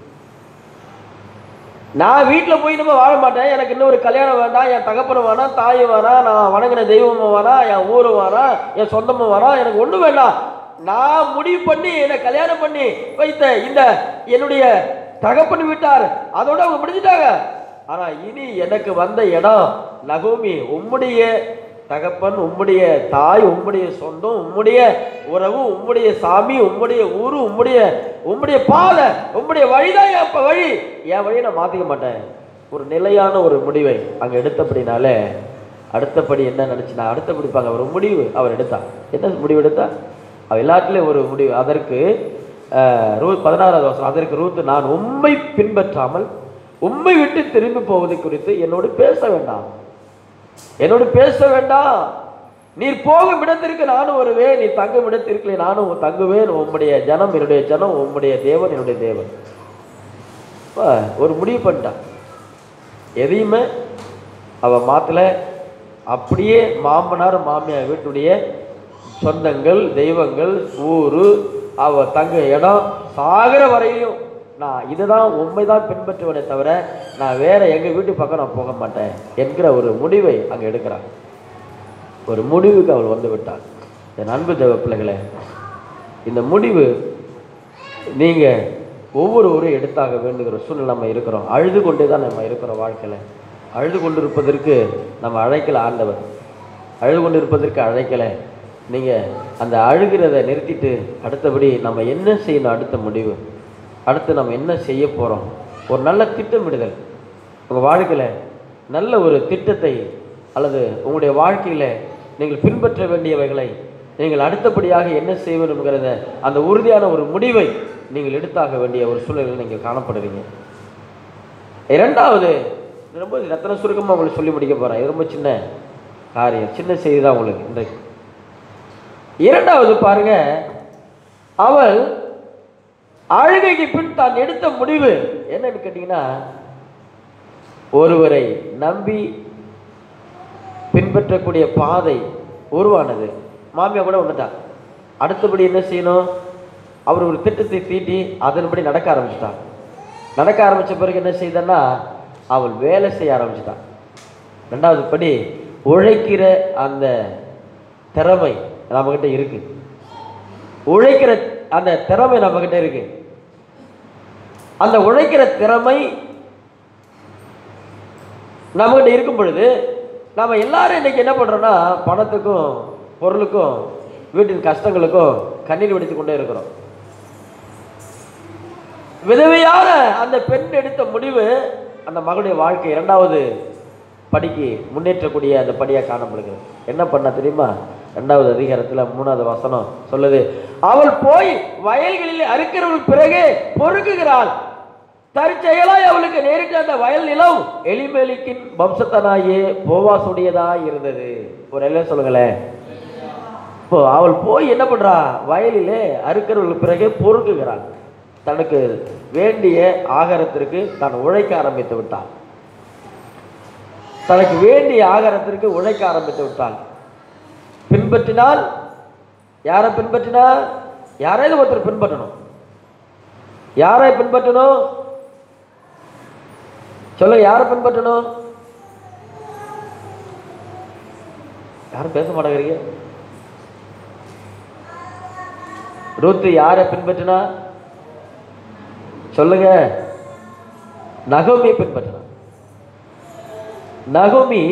S1: நான் வீட்டில் போய் நம்ம வாழ மாட்டேன் எனக்கு இன்னொரு கல்யாணம் வேண்டாம் என் தகப்பனும் வேணாம் தாயும் வேணாம் நான் வணங்கின தெய்வமும் வேணாம் என் ஊரும் வேணாம் என் சொந்தமும் வேணாம் எனக்கு ஒன்றும் வேண்டாம் நான் முடிவு பண்ணி என்னை கல்யாணம் பண்ணி வைத்த இந்த என்னுடைய தகப்பன் விட்டார் அதோட அவங்க முடிஞ்சிட்டாங்க ஆனா இனி எனக்கு வந்த இடம் நகோமி உம்முடைய தகப்பன் உம்முடைய தாய் உம்முடைய சொந்தம் உம்முடைய உறவு உம்முடைய சாமி உம்முடைய ஊரு உம்முடைய உம்முடைய பாதை உம்முடைய வழிதான் என் ப- வழி என் வழியை நான் மாத்திக்க மாட்டேன் ஒரு நிலையான ஒரு முடிவை அங்க எடுத்தபடினாலே அடுத்தபடி என்ன நினைச்சுனா அடுத்தபடி பாங்க ஒரு முடிவு அவர் எடுத்தார் என்ன முடிவு எடுத்தா அவர் எல்லாத்துலயும் ஒரு முடிவு அதற்கு அஹ், ரூத் பதினாறாவது வருஷம் அதற்கு ரூத் நான் உண்மை பின்பற்றாமல் உண்மை விட்டு திரும்பி போவது குறித்து என்னோடு பேச வேண்டாம் என்னோடு பேச வேண்டாம் நீர் போகும் இடத்திற்கு நானும் வருவேன் நீ தங்கும் இடத்திற்கு நானும் தங்குவேன் உம்முடைய ஜனம் என்னுடைய ஜனம் உம்முடைய தேவன் என்னுடைய தேவன் அப்ப ஒரு முடிவு பண்ணிட்டான் எதையுமே அவ மாத்தல அப்படியே மாமனார் மாமியார் வீட்டுடைய சொந்தங்கள் தெய்வங்கள் ஊரு அவ தங்க இடம் சாகிற வரையிலும் நான் இதுதான் உண்மைதான் பின்பற்றுவனே தவிர நான் வேற எங்க வீட்டு பக்கம் நான் போக மாட்டேன் என்கிற ஒரு முடிவை அங்க எடுக்கிறான் ஒரு முடிவுக்கு அவள் வந்து விட்டாள் என் அன்பு தேவ பிள்ளைகளே இந்த முடிவு நீங்க ஒவ்வொருவரும் எடுத்தாக வேண்டுகிற சூழ்நிலை நம்ம இருக்கிறோம் அழுது கொண்டே தான் நம்ம இருக்கிறோம் வாழ்க்கையில அழுது கொண்டு இருப்பதற்கு நம்ம அழைக்கல ஆண்டவர் அழுது கொண்டு இருப்பதற்கு அழைக்கல நீங்க அந்த அழுகிறத நிறுத்திட்டு அடுத்தபடி நம்ம என்ன செய்யணும் அடுத்த முடிவு அடுத்து நம்ம என்ன செய்ய போறோம் ஒரு நல்ல திட்டமிடுதல் உங்க வாழ்க்கையில நல்ல ஒரு திட்டத்தை அல்லது உங்களுடைய வாழ்க்கையில நீங்கள் பின்பற்ற வேண்டியவைகளை நீங்கள் அடுத்தபடியாக என்ன செய்ய வேண்டும்ங்கிறத அந்த உறுதியான ஒரு முடிவை நீங்கள் எடுத்தாக வேண்டிய ஒரு சூழலில் நீங்கள் காணப்படுவீங்க இரண்டாவது இது ரொம்ப ரத்தன சுருக்கமாக உங்களுக்கு சொல்லி முடிக்க போகிறேன் இது ரொம்ப சின்ன காரியம் சின்ன செய்தி தான் உங்களுக்கு இன்றைக்கு இரண்டாவது பாருங்க அவள் அழுகைக்கு பின் தான் எடுத்த முடிவு என்னன்னு கேட்டிங்கன்னா ஒருவரை நம்பி பின்பற்றக்கூடிய பாதை உருவானது மாமியா கூட வந்துட்டான் அடுத்தபடி என்ன செய்யணும் அவர் ஒரு திட்டத்தை தீட்டி அதன்படி நடக்க ஆரம்பிச்சிட்டான் நடக்க ஆரம்பிச்ச பிறகு என்ன செய்தன்னா அவள் வேலை செய்ய ஆரம்பிச்சிட்டான் ரெண்டாவது படி உழைக்கிற அந்த திறமை நம்மக்கிட்ட இருக்கு உழைக்கிற அந்த திறமை நம்மக்கிட்ட இருக்கு அந்த உழைக்கிற திறமை நம்மகிட்ட இருக்கும் பொழுது நம்ம எல்லாரும் இன்னைக்கு என்ன பண்றோம்னா பணத்துக்கும் பொருளுக்கும் வீட்டின் கஷ்டங்களுக்கும் கண்ணீர் வடித்து கொண்டே இருக்கிறோம் விதவையான அந்த பெண் எடுத்த முடிவு அந்த மகளுடைய வாழ்க்கை இரண்டாவது படிக்கு முன்னேற்றக்கூடிய அந்த படியாக காணப்படுகிறது என்ன பண்ண தெரியுமா ரெண்டாவது அதிகாரத்துல மூணாவது வசனம் சொல்லுது அவள் போய் வயல்களில் அறுக்கிறவள் பிறகு பொறுக்குகிறாள் தற்செயலாய் அவளுக்கு நேரிட்ட அந்த வயல் நிலம் எலிமெலிக்கின் வம்சத்தனாயே போவாசுடையதாய் இருந்தது ஒரு எல்லாம் சொல்லுங்களேன் இப்போ அவள் போய் என்ன பண்றா வயலிலே அறுக்கிறவளுக்கு பிறகு பொறுக்குகிறாள் தனக்கு வேண்டிய ஆகாரத்திற்கு தான் உழைக்க ஆரம்பித்து விட்டாள் தனக்கு வேண்டிய ஆகாரத்திற்கு உழைக்க ஆரம்பித்து விட்டாள் பின்பற்றினால் யாரை பின்பற்றினா யாரையாவது ஒருத்தர் பின்பற்றணும் யாரை பின்பற்றணும் சொல்லுங்க யாரை பின்பற்றணும் யாரும் பேச மாட்டேங்கிறீங்க ரூத்து யாரை பின்பற்றினா சொல்லுங்க நகோமியை பின்பற்றினா நகோமி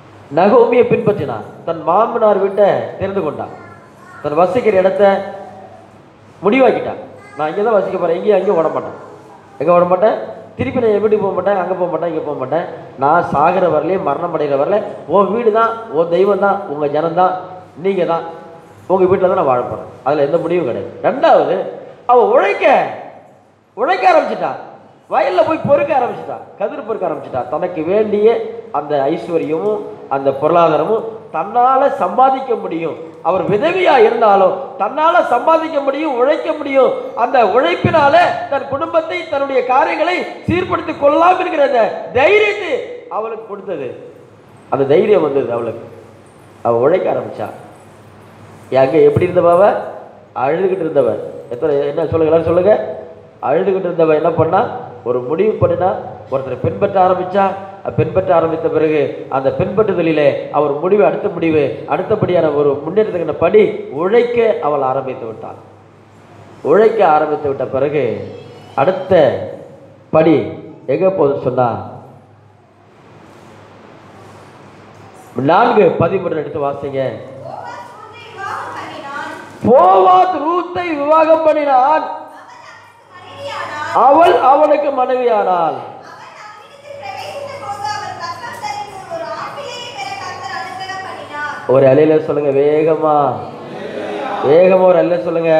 S1: நகோமியை பின்பற்றினான் தன் மாமனார் வீட்டை தெரிந்து கொண்டான் தன் வசிக்கிற இடத்த முடிவாக்கிட்டான் நான் இங்கே தான் வசிக்க போகிறேன் எங்கேயும் அங்கேயும் ஓட மாட்டேன் எங்கே ஓட மாட்டேன் திருப்பி நான் என் வீட்டுக்கு போக மாட்டேன் அங்கே போக மாட்டேன் இங்கே போக மாட்டேன் நான் சாகிற வரலையும் மரணம் அடைகிற வரல உன் வீடு தான் உன் தெய்வம் தான் உங்கள் ஜனம் தான் நீங்கள் தான் உங்கள் வீட்டில் தான் நான் வாழ போகிறேன் அதில் எந்த முடிவும் கிடையாது ரெண்டாவது அவள் உழைக்க உழைக்க ஆரம்பிச்சிட்டா வயல்ல போய் பொறுக்க ஆரம்பிச்சிட்டா கதிர் பொறுக்க ஆரம்பிச்சிட்டா தனக்கு வேண்டிய அந்த ஐஸ்வர்யமும் அந்த பொருளாதாரமும் தன்னால சம்பாதிக்க முடியும் அவர் விதவியா இருந்தாலும் தன்னால சம்பாதிக்க முடியும் உழைக்க முடியும் அந்த உழைப்பினால தன் குடும்பத்தை தன்னுடைய காரியங்களை சீர்படுத்திக் கொள்ளலாம் என்கிற அந்த தைரியத்தை அவளுக்கு கொடுத்தது அந்த தைரியம் வந்தது அவளுக்கு அவ உழைக்க ஆரம்பிச்சா எங்க எப்படி இருந்தவ அழுதுகிட்டு இருந்தவ எத்தனை என்ன சொல்லுங்க எல்லாரும் சொல்லுங்க அழுதுகிட்டு இருந்தவ என்ன பண்ணா ஒரு முடிவு பண்ணினா ஒருத்தரை பின்பற்ற ஆரம்பிச்சா அஹ் பின்பற்ற ஆரம்பித்த பிறகு அந்த பின்பற்றுதலிலே அவர் முடிவு அடுத்த முடிவு அடுத்தபடியான ஒரு முன்னேற்றத்துக்கான படி உழைக்க அவள் ஆரம்பித்து விட்டாள் உழைக்க ஆரம்பித்து விட்ட பிறகு அடுத்த படி எங்க போகுதுன்னு சொன்னா நான்கு பதிமூன்று எடுத்து வாசிங்க
S2: போவாஸ் ரூத்தை விவாகம் பண்ணினான்
S1: போவாத் ரூத்தை விவாகம் பண்ணினான்
S2: மனைவியானாள்
S1: அவள் அவனுக்கு மனைவியானாள் ஒரு அலையில சொல்லுங்க வேகமா வேகமா ஒரு அலையில சொல்லுங்க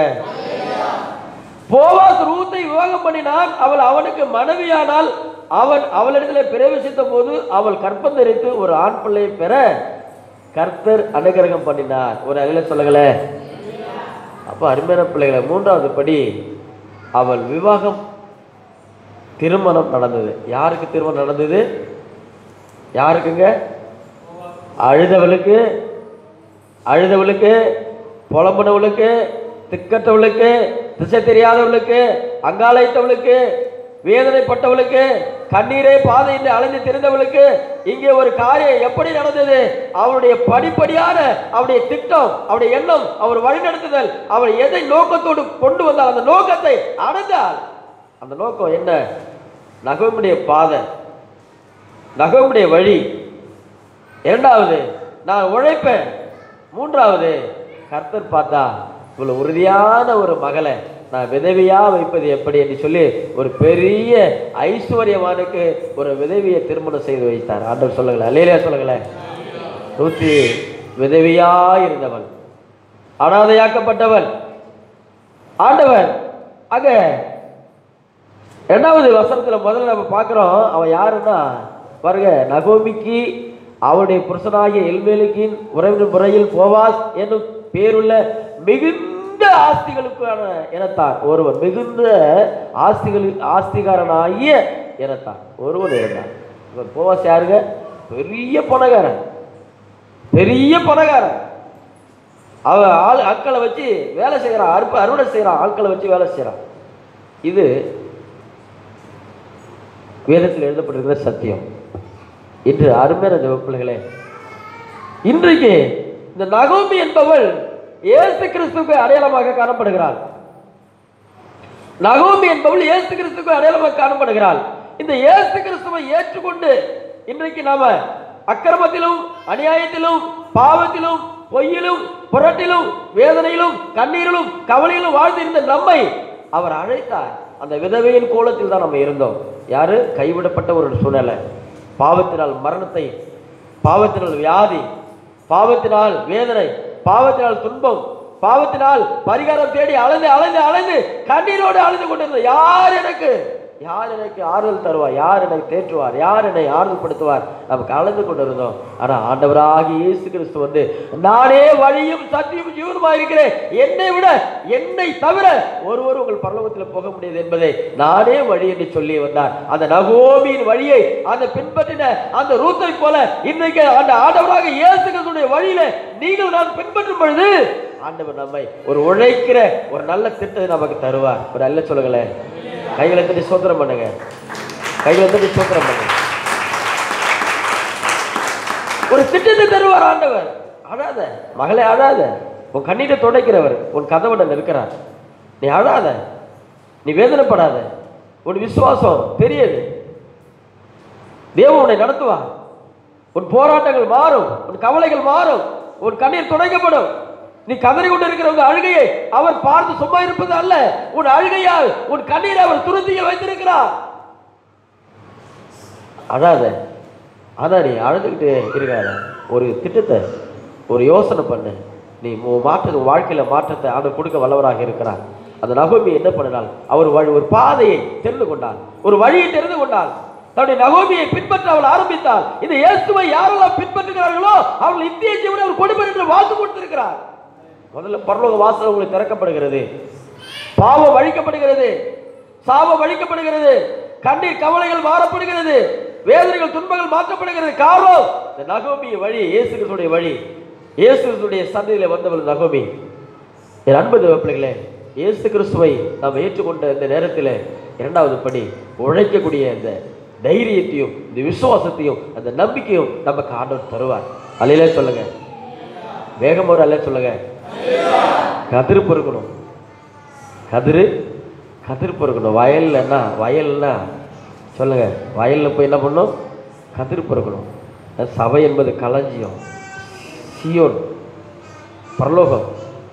S1: போவாஸ் ரூத்தை விவாகம் பண்ணினான் அவள் அவனுக்கு மனைவியானால் அவன் அவளிடத்துல பிரவேசித்த போது அவள் கற்பந்தரித்து ஒரு ஆண் பிள்ளையை பெற கர்த்தர் அனுகிரகம் பண்ணினார் ஒரு அலையில சொல்லுங்களேன் அப்போ அருமையான பிள்ளைகளை மூன்றாவது படி அவள் விவாகம் திருமணம் நடந்தது யாருக்கு திருமணம் நடந்தது யாருக்குங்க அழுதவளுக்கு அழுதவளுக்கு புலம்புனவளுக்கு திக்கற்றவளுக்கு திசை தெரியாதவளுக்கு அங்காளைத்தவளுக்கு வேதனைப்பட்டவளுக்கு கண்ணீரே பாதையின்றி அலைந்து திரிந்தவளுக்கு இங்கே ஒரு காரியம் எப்படி நடந்தது அவருடைய படிப்படியான அவருடைய திட்டம் அவருடைய எண்ணம் அவர் வழிநடத்துதல் அவர் எதை நோக்கத்தோடு கொண்டு வந்தால் அந்த நோக்கத்தை அடைந்தால் அந்த நோக்கம் என்ன நகமுடைய பாதை நகமுடைய வழி இரண்டாவது நான் உழைப்பேன் மூன்றாவது கர்த்தர் பார்த்தா இவ்வளவு உறுதியான ஒரு மகளை நான் விதவியா வைப்பது எப்படி என்று சொல்லி ஒரு பெரிய ஐஸ்வர்யவானுக்கு ஒரு விதவியை திருமணம் செய்து வைத்தார் ஆண்டவர் சொல்லுங்களேன் அல்லையா சொல்லுங்களேன் நூற்றி விதவியா இருந்தவள் அனாதையாக்கப்பட்டவள் ஆண்டவர் அங்க ரெண்டாவது வசனத்துல முதல்ல நம்ம பார்க்குறோம் அவன் யாருன்னா பாருங்க நகோமிக்கு அவருடைய புருஷனாகிய எல்மேலுக்கின் உறவினர் முறையில் போவாஸ் என்னும் பேருள்ள மிகுந்த ஆஸ்திகளுக்கான இனத்தார் ஒருவன் மிகுந்த ஆஸ்திகளுக்கு ஆஸ்திகாரனாகிய இனத்தார் ஒருவன் இருந்தான் இவன் போவாஸ் யாருங்க பெரிய பணக்காரன் பெரிய பணக்காரன் அவன் ஆள் ஆட்களை வச்சு வேலை செய்கிறான் அறுப்பு அறுவடை செய்கிறான் ஆட்களை வச்சு வேலை செய்கிறான் இது வேதத்தில் எழுதப்பட்டிருக்கிற சத்தியம் இன்று அருமையான தேவ பிள்ளைகளே இன்றைக்கு இந்த நகோமி என்பவள் இயேசு கிறிஸ்துக்கு அடையாளமாக காணப்படுகிறாள் நகோமி என்பவள் இயேசு கிறிஸ்துக்கு அடையாளமாக காணப்படுகிறாள் இந்த இயேசு கிறிஸ்துவை ஏற்றுக்கொண்டு இன்றைக்கு நாம அக்கிரமத்திலும் அநியாயத்திலும் பாவத்திலும் பொய்யிலும் புரட்டிலும் வேதனையிலும் கண்ணீரிலும் கவலையிலும் வாழ்ந்திருந்த நம்மை அவர் அழைத்தார் அந்த விதவையின் கோலத்தில் தான் நம்ம இருந்தோம் யாரு கைவிடப்பட்ட ஒரு சூழ்நிலை பாவத்தினால் மரணத்தை பாவத்தினால் வியாதி பாவத்தினால் வேதனை பாவத்தினால் துன்பம் பாவத்தினால் பரிகாரம் தேடி அலைந்து அலைந்து அலைந்து கண்ணீரோடு அலைந்து கொண்டிருந்த யார் எனக்கு யார் எனக்கு ஆறுதல் தருவார் யார் என்னை தேற்றுவார் யார் என்னை ஆறுதல் படுத்துவார் நமக்கு அலைந்து கொண்டிருந்தோம் ஆனா ஆண்டவராகி இயேசு கிறிஸ்து வந்து நானே வழியும் சத்தியும் ஜீவனுமா இருக்கிறேன் என்னை விட என்னை தவிர ஒருவர் உங்கள் பரலோகத்தில் போக முடியாது என்பதை நானே வழி என்று சொல்லி வந்தார் அந்த நகோமியின் வழியை அந்த பின்பற்றின அந்த ரூத்தை போல இன்னைக்கு அந்த ஆண்டவராக இயேசு கிறிஸ்துடைய வழியில நீங்கள் நான் பின்பற்றும் பொழுது ஆண்டவர் நம்மை ஒரு உழைக்கிற ஒரு நல்ல திட்டத்தை நமக்கு தருவார் ஒரு நல்ல சொல்லுங்களேன் கைகளை தட்டி சோத்திரம் பண்ணுங்க கைகளை தட்டி சோத்திரம் பண்ணுங்க ஒரு திட்டத்தை தருவார் ஆண்டவர் அழாத மகளே அழாத உன் கண்ணீரை துடைக்கிறவர் உன் கதவுடன் இருக்கிறார் நீ அழாத நீ வேதனைப்படாத உன் விசுவாசம் பெரியது தேவன் உன்னை நடத்துவார் உன் போராட்டங்கள் மாறும் உன் கவலைகள் மாறும் உன் கண்ணீர் துடைக்கப்படும் நீ கதறி கொண்டு இருக்கிற உங்க அழுகையை அவர் பார்த்து சும்மா இருப்பது அல்ல உன் அழுகையால் உன் கண்ணீரை அவர் துருத்தியில் வைத்திருக்கிறார் அழாத அதான் நீ அழுதுகிட்டு இருக்காத ஒரு திட்டத்தை ஒரு யோசனை பண்ணு நீ உன் மாற்ற உன் வாழ்க்கையில மாற்றத்தை ஆண்டு கொடுக்க வல்லவராக இருக்கிறார் அந்த நகோமி என்ன பண்ணினாள் அவர் வழி ஒரு பாதையை தெரிந்து கொண்டாள் ஒரு வழியை தெரிந்து கொண்டாள் தன்னுடைய நகோமியை பின்பற்ற அவள் ஆரம்பித்தாள் இந்த இயேசுவை யாரெல்லாம் பின்பற்றுகிறார்களோ அவர்கள் இந்திய ஜீவனை அவர் கொடுப்பர் என்று வாக்கு கொடுத்திருக்கிறார் முதல்ல பரலோக வாசல் உங்களுக்கு திறக்கப்படுகிறது பாவம் அழிக்கப்படுகிறது சாபம் அழிக்கப்படுகிறது கண்ணீர் கவலைகள் மாறப்படுகிறது வேதனைகள் துன்பங்கள் மாற்றப்படுகிறது காரணம் இந்த நகோமி வழி இயேசு கிறிஸ்துடைய வழி இயேசு கிறிஸ்துடைய சந்தையில வந்தவள் நகோமி என் அன்பு தேவ பிள்ளைகளே இயேசு கிறிஸ்துவை நாம் ஏற்றுக்கொண்ட இந்த நேரத்தில் இரண்டாவது படி உழைக்கக்கூடிய இந்த தைரியத்தையும் இந்த விசுவாசத்தையும் அந்த நம்பிக்கையும் நமக்கு ஆண்டவர் தருவார் அல்லையிலே சொல்லுங்க வேகம் ஒரு அல்ல சொல்லுங்க கதிர் பொறுக்கணும் கதிர் கதிர் பொறுக்கணும் வயல்லன்னா வயல்னா சொல்லுங்க வயலில் போய் என்ன பண்ணணும் கதிர் பொறுக்கணும் அது சபை என்பது களஞ்சியம் சியோன் பரலோகம்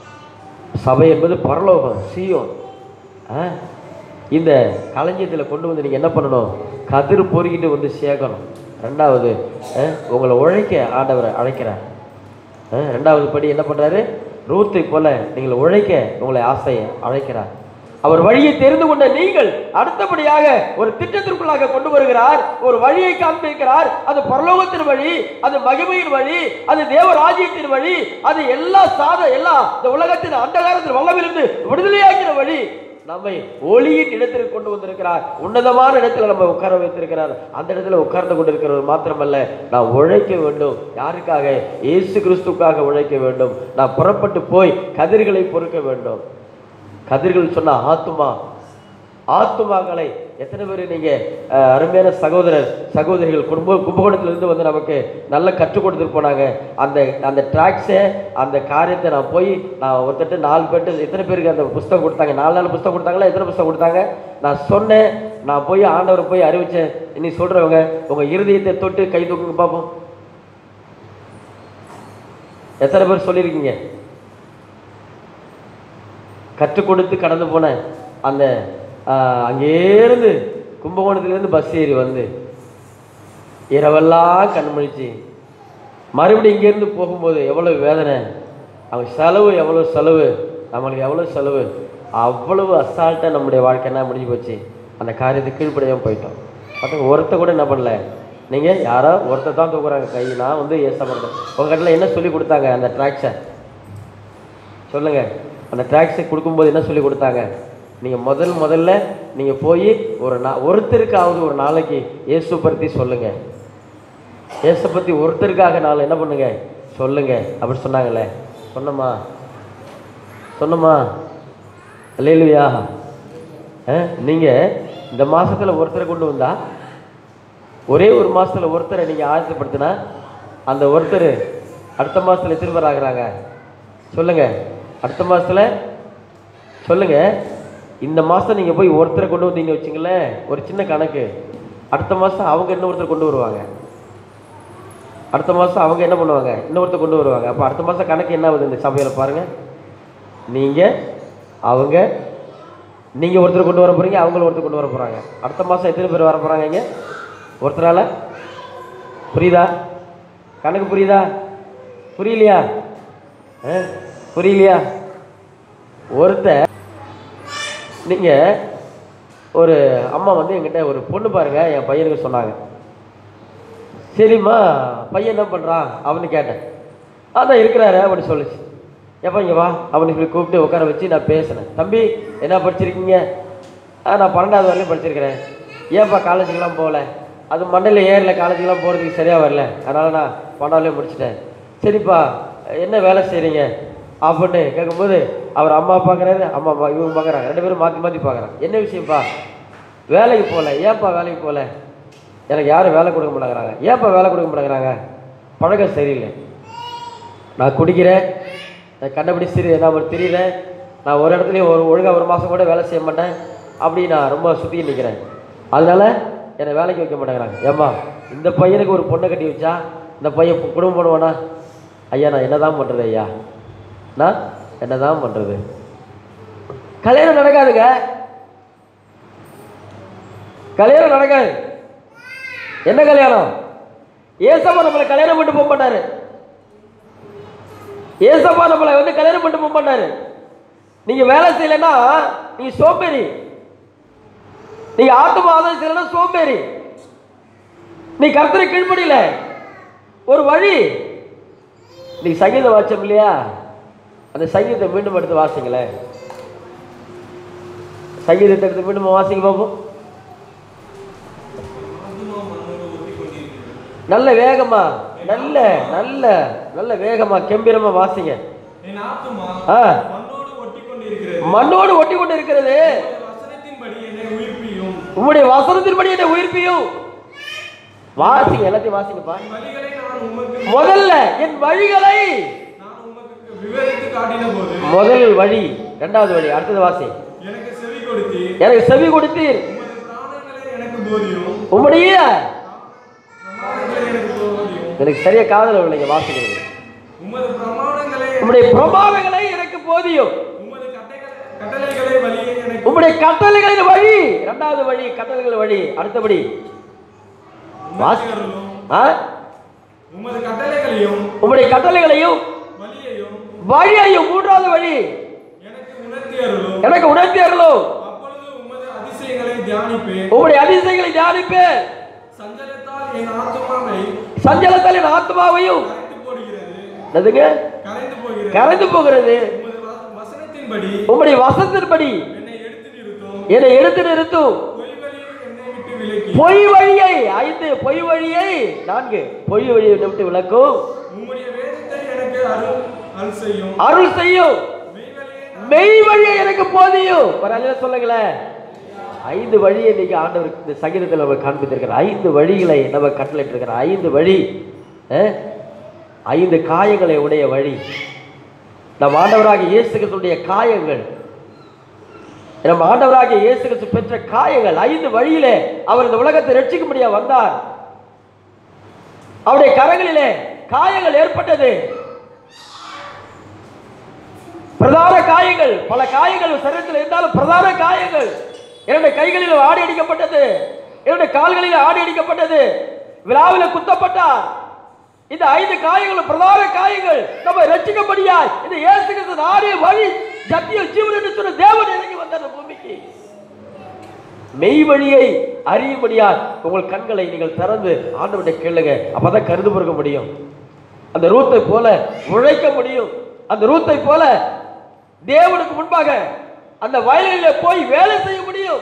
S1: சபை என்பது பரலோகம் சியோன் ஆ? இந்த களஞ்சியத்தில் கொண்டு வந்து நீங்கள் என்ன பண்ணணும் கதிர் பொறுக்கிட்டு வந்து சேர்க்கணும் ரெண்டாவது ஆ, உங்களை உழைக்க ஆண்டவர் அழைக்கிறார் ஆ, ரெண்டாவது படி என்ன பண்றாரு ரூத்தை போல நீங்கள் உழைக்க உங்களை ஆசையை அழைக்கிறார் அவர் வழியை தெரிந்து கொண்ட நீங்கள் அடுத்தபடியாக ஒரு திட்டத்திற்குள்ளாக கொண்டு வருகிறார் ஒரு வழியை காண்பிக்கிறார் அது பரலோகத்தின் வழி அது மகிமையின் வழி அது தேவராஜ்யத்தின் வழி அது எல்லா சாத எல்லா இந்த உலகத்தின் அந்தகாரத்தின் வல்லமிலிருந்து விடுதலையாக்கிற வழி நம்மை ஒளியின் இடத்திற்கு கொண்டு வந்திருக்கிறார் உன்னதமான இடத்துல நம்ம உட்கார வைத்திருக்கிறார் அந்த இடத்துல உட்கார்ந்து கொண்டிருக்கிறவர் மாத்திரமல்ல நான் உழைக்க வேண்டும் யாருக்காக இயேசு கிறிஸ்துக்காக உழைக்க வேண்டும் நான் புறப்பட்டு போய் கதிர்களை பொறுக்க வேண்டும் கதிர்கள் சொன்ன ஆத்துமா ஆத்துமாக்களை எத்தனை பேர் நீங்க அஹ், அருமையான சகோதரர் சகோதரிகள் குடும்ப கும்பகோணத்திலிருந்து வந்து நமக்கு நல்ல கற்றுக் கொடுத்துட்டு போனாங்க அந்த அந்த ட்ராக்ஸை அந்த காரியத்தை நான் போய் நான் ஒருத்தட்டு நாலு பேர்ட்டு எத்தனை பேருக்கு அந்த புஸ்தகம் கொடுத்தாங்க நாலு நாலு புஸ்தகம் கொடுத்தாங்களா எத்தனை புஸ்தகம் கொடுத்தாங்க நான் சொன்னேன் நான் போய் ஆண்டவரை போய் அறிவிச்சேன் இனி சொல்றவங்க உங்க இருதயத்தை தொட்டு கை தூக்குங்க பார்ப்போம் எத்தனை பேர் சொல்லியிருக்கீங்க கற்றுக் கொடுத்து கடந்து போன அந்த ஆஹ், அங்கேருந்து கும்பகோணத்துலேருந்து பஸ் ஏறி வந்து இரவெல்லாம் கண் முழிச்சு மறுபடியும் இங்கேருந்து போகும்போது எவ்வளவு வேதனை அவங்க செலவு எவ்வளோ செலவு நம்மளுக்கு எவ்வளோ செலவு அவ்வளவு அசால்ட்டாக நம்முடைய வாழ்க்கைனா முடிஞ்சு போச்சு அந்த காரியத்தை கீழ்ப்படியாமல் போயிட்டோம் பார்த்தா ஒருத்த கூட என்ன பண்ணல நீங்கள் யாரோ ஒருத்த தான் தூக்குறாங்க கை நான் வந்து ஏசா பண்ணுறேன் உங்கள் கட்டில் என்ன சொல்லி கொடுத்தாங்க அந்த ட்ராக்ஸை சொல்லுங்க அந்த ட்ராக்ஸை கொடுக்கும்போது என்ன சொல்லி கொடுத்தாங்க நீங்கள் முதல் முதல்ல நீங்கள் போய் ஒரு நா ஒருத்தருக்காவது ஒரு நாளைக்கு இயேசு பற்றி சொல்லுங்க இயேசு பற்றி ஒருத்தருக்காக நாள் என்ன பண்ணுங்க சொல்லுங்க அப்படி சொன்னாங்களே சொன்னமா சொன்னமா இல்லையா நீங்கள் இந்த மாசத்துல ஒருத்தரை கொண்டு வந்தா ஒரே ஒரு மாசத்துல ஒருத்தரை நீங்கள் ஆயத்தப்படுத்தினா அந்த ஒருத்தர் அடுத்த மாசத்துல எத்தனை பேர் ஆகுறாங்க சொல்லுங்க அடுத்த மாசத்துல சொல்லுங்க இந்த மாசம் நீங்க போய் ஒருத்தரை கொண்டு வந்தீங்க வச்சுங்களேன் ஒரு சின்ன கணக்கு அடுத்த மாசம் அவங்க இன்னொருத்தர் கொண்டு வருவாங்க அடுத்த மாசம் அவங்க என்ன பண்ணுவாங்க இன்னொருத்தர் கொண்டு வருவாங்க அப்போ அடுத்த மாசம் கணக்கு என்ன ஆகுது இந்த சபையில பாருங்க நீங்க அவங்க நீங்க ஒருத்தர் கொண்டு வர போறீங்க அவங்களும் ஒருத்தர் கொண்டு வர போறாங்க அடுத்த மாசம் எத்தனை பேர் வர போறாங்க இங்க ஒருத்தரால புரியுதா கணக்கு புரியுதா புரியலையா ஆ? புரியலையா ஒருத்தர் நீங்க ஒரு அம்மா வந்து என்கிட்ட ஒரு பொண்ணு பாருங்க என் பையனுக்கு சொன்னாங்க சரிம்மா பையன் என்ன பண்றான் அவனு கேட்டேன் அதான் இருக்கிறாரு அப்படின்னு சொல்லுச்சு எப்போ இங்கே வா அவனை சொல்லி கூப்பிட்டு உட்கார வச்சு நான் பேசினேன் தம்பி என்ன படிச்சிருக்கீங்க ஆ நான் பன்னெண்டாவது வரையிலும் படிச்சிருக்கிறேன் ஏன்ப்பா காலேஜுக்கெல்லாம் போகல அது மண்டையில் ஏறல காலேஜுக்கெல்லாம் போகிறதுக்கு சரியாக வரல அதனால் நான் பன்னெண்டாவதுலேயே முடிச்சிட்டேன் சரிப்பா என்ன வேலை செய்கிறீங்க அப்படின்னு கேட்கும்போது அவர் அம்மா பார்க்குறாரு அம்மா பா- இவங்க பார்க்குறாங்க ரெண்டு பேரும் மாற்றி மாற்றி பார்க்குறாங்க என்ன விஷயம்ப்பா வேலைக்கு போகல ஏன்ப்பா வேலைக்கு போகல எனக்கு யாரும் வேலை கொடுக்க மாட்டேங்கிறாங்க ஏன்ப்பா வேலை கொடுக்க மாட்டேங்கிறாங்க பழக்கம் சரியில்லை நான் குடிக்கிறேன் நான் கண்டபடி சரி நான் ஒரு தெரியல நான் ஒரு இடத்துலையும் ஒரு ஒழுங்கா ஒரு மாதம் கூட வேலை செய்ய மாட்டேன் அப்படி நான் ரொம்ப சுற்றி நிற்கிறேன் அதனால என்னை வேலைக்கு வைக்க மாட்டேங்கிறாங்க ஏம்மா இந்த பையனுக்கு ஒரு பொண்ணை கட்டி வச்சா இந்த பையன் கு- குடும்பம் பண்ணுவானா ஐயா நான் என்னதான் பண்ணுறது ஐயா நான் என்னதான் பண்றது கல்யாணம் நடக்காதுங்க கல்யாணம் நடக்காது என்ன கல்யாணம் ஏசப்பா நம்மளை கல்யாணம் பண்ணிட்டு போக மாட்டாரு ஏசப்பா நம்மளை வந்து கல்யாணம் பண்ணிட்டு போக மாட்டாரு நீங்க வேலை செய்யலைன்னா நீங்க சோம்பேறி நீங்க ஆத்மா ஆதாயம் செய்யலைன்னா சோம்பேறி நீ கர்த்தரை கீழ்ப்படியில ஒரு வழி நீ சங்கீதம் வாச்சம் இல்லையா அந்த சங்கீதத்தை மீண்டும் எடுத்து வாசிங்களேன் சங்கீதத்தை எடுத்து மீண்டும் வாசிங்க பார்ப்போம்
S3: ஆத்துமா மண்ணோடு ஒட்டிக் கொண்டிருக்கிறது.
S1: நல்ல வேகமா நல்ல நல்ல நல்ல வேகமா கெம்பீரமா வாசிங்க
S3: என் ஆத்துமா
S1: ஆ.
S3: மண்ணோடு ஒட்டிக் கொண்டிருக்கிறது.
S1: மண்ணோடு ஒட்டி கொண்டு இருக்கிறது
S3: உமது வசனத்தின்படி என்னை உயிர்ப்பியும்
S1: உம்முடைய வசனத்தின்படி என்னை உயிர்ப்பியும் வாசிங்க எல்லாத்தையும் வாசிங்கப்பா
S3: என் வழிகளை நான் உமக்கு
S1: முதல்ல என் வழிகளை
S3: நான் உமக்கு விவரித்து காட்டின போது
S1: முதல் வழி இரண்டாவது வழி அடுத்தது வாசி
S3: எனக்கு செவி கொடுத்து
S1: எனக்கு செவி கொடுத்தீர்
S3: உமது பிராணங்களை எனக்கு போதியும்
S1: உம்முடைய
S3: பிரமாணங்களை எனக்கு போதியும்
S1: எனக்கு சரியா காதல இல்லைங்க வாசிக்கிறது
S3: உமது பிரமாணங்களை
S1: உம்முடைய பிரபாவங்களை எனக்கு போதியும்
S3: உமது கட்டைகளை கட்டளைகளை வழியை எனக்கு
S1: உம்முடைய கட்டளைகளின் வழி இரண்டாவது வழி கட்டளைகளின் வழி அடுத்தபடி வாசி
S3: உணர்த்தியருளும்.
S1: ஆ
S3: உமது கட்டளைகளையும்
S1: உம்முடைய கட்டளைகளையும்
S3: வழியையும்
S1: வழியையும் மூன்றாவது வழி
S3: எனக்கு உணர்த்தியருளும்
S1: எனக்கு உணர்த்தியர்களோ
S3: அப்பொழுது உமது அதிசயங்களை தியானிப்பேன்
S1: உம்முடைய அதிசயங்களை தியானிப்பேன்
S3: சஞ்சலத்தால் என் ஆத்துமாவை
S1: சஞ்சலத்தால் என் ஆத்மாவையும்
S3: கரைத்து போடுகிறது
S1: என்னதுங்க
S3: கரைந்து போகிறது
S1: கரைந்து போகிறது
S3: உமது வ- வசனத்தின்படி
S1: உம்முடைய வசனத்தின்படி
S3: என்னை எடுத்து நிறுத்தும்
S1: என்னை எடுத்து நிறுத்தும்
S3: பொய்களில் என்னை விட்டு விலக்கி
S1: பொய் வழியை ஐந்து பொய் வழியை நான்கு பொய் வழியை விட்டு விளக்கும்
S3: உம்முடைய வேதத்தை எனக்கு அருள் அருள் செய்யும்
S1: அருள் செய்யும்
S3: மெய்வழியை
S1: மெய் வழியை எனக்கு போதியும் ஒரு அல்ல சொல்லுங்களேன் ஐந்து வழியை இன்னைக்கு ஆண்டவர் இந்த சங்கீதத்தில் நம்ம காண்பித்திருக்கிறார் ஐந்து வழிகளை நம்ம கட்டளையிட்டு இருக்கிற ஐந்து வழி அஹ், ஐந்து காயங்களை உடைய வழி நம் ஆண்டவராகிய இயேசு கிறிஸ்துடைய காயங்கள் நம்ம ஆண்டவராகிய இயேசு கிறிஸ்து பெற்ற காயங்கள் ஐந்து வழியிலே அவர் இந்த உலகத்தை ரட்சிக்க முடிய வந்தார் அவருடைய கரங்களிலே காயங்கள் ஏற்பட்டது பிரதான காயங்கள் பல காயங்கள் சரீரத்தில் இருந்தாலும் பிரதான காயங்கள் என்னுடைய கைகளில் ஆடி அடிக்கப்பட்டது என்னுடைய கால்களில் ஆடி அடிக்கப்பட்டது விழாவில் குத்தப்பட்டார் இந்த ஐந்து காயங்களும் பிரதான காயங்கள் நம்ம ரட்சிக்கப்படியாய் இந்த இயேசு கிறிஸ்து நாடு வழி சத்திய ஜீவன் என்று சொன்ன தேவன் இறங்கி வந்தார் இந்த பூமிக்கு மெய் வழியை அறியும்படியால் உங்கள் கண்களை நீங்கள் திறந்து ஆண்டவருடைய கேளுங்க அப்பதான் கருது பொறுக்க முடியும் அந்த ரூத்தை போல உழைக்க முடியும் அந்த ரூத்தை போல தேவனுக்கு முன்பாக அந்த வயலிலே போய் வேலை செய்ய முடியும்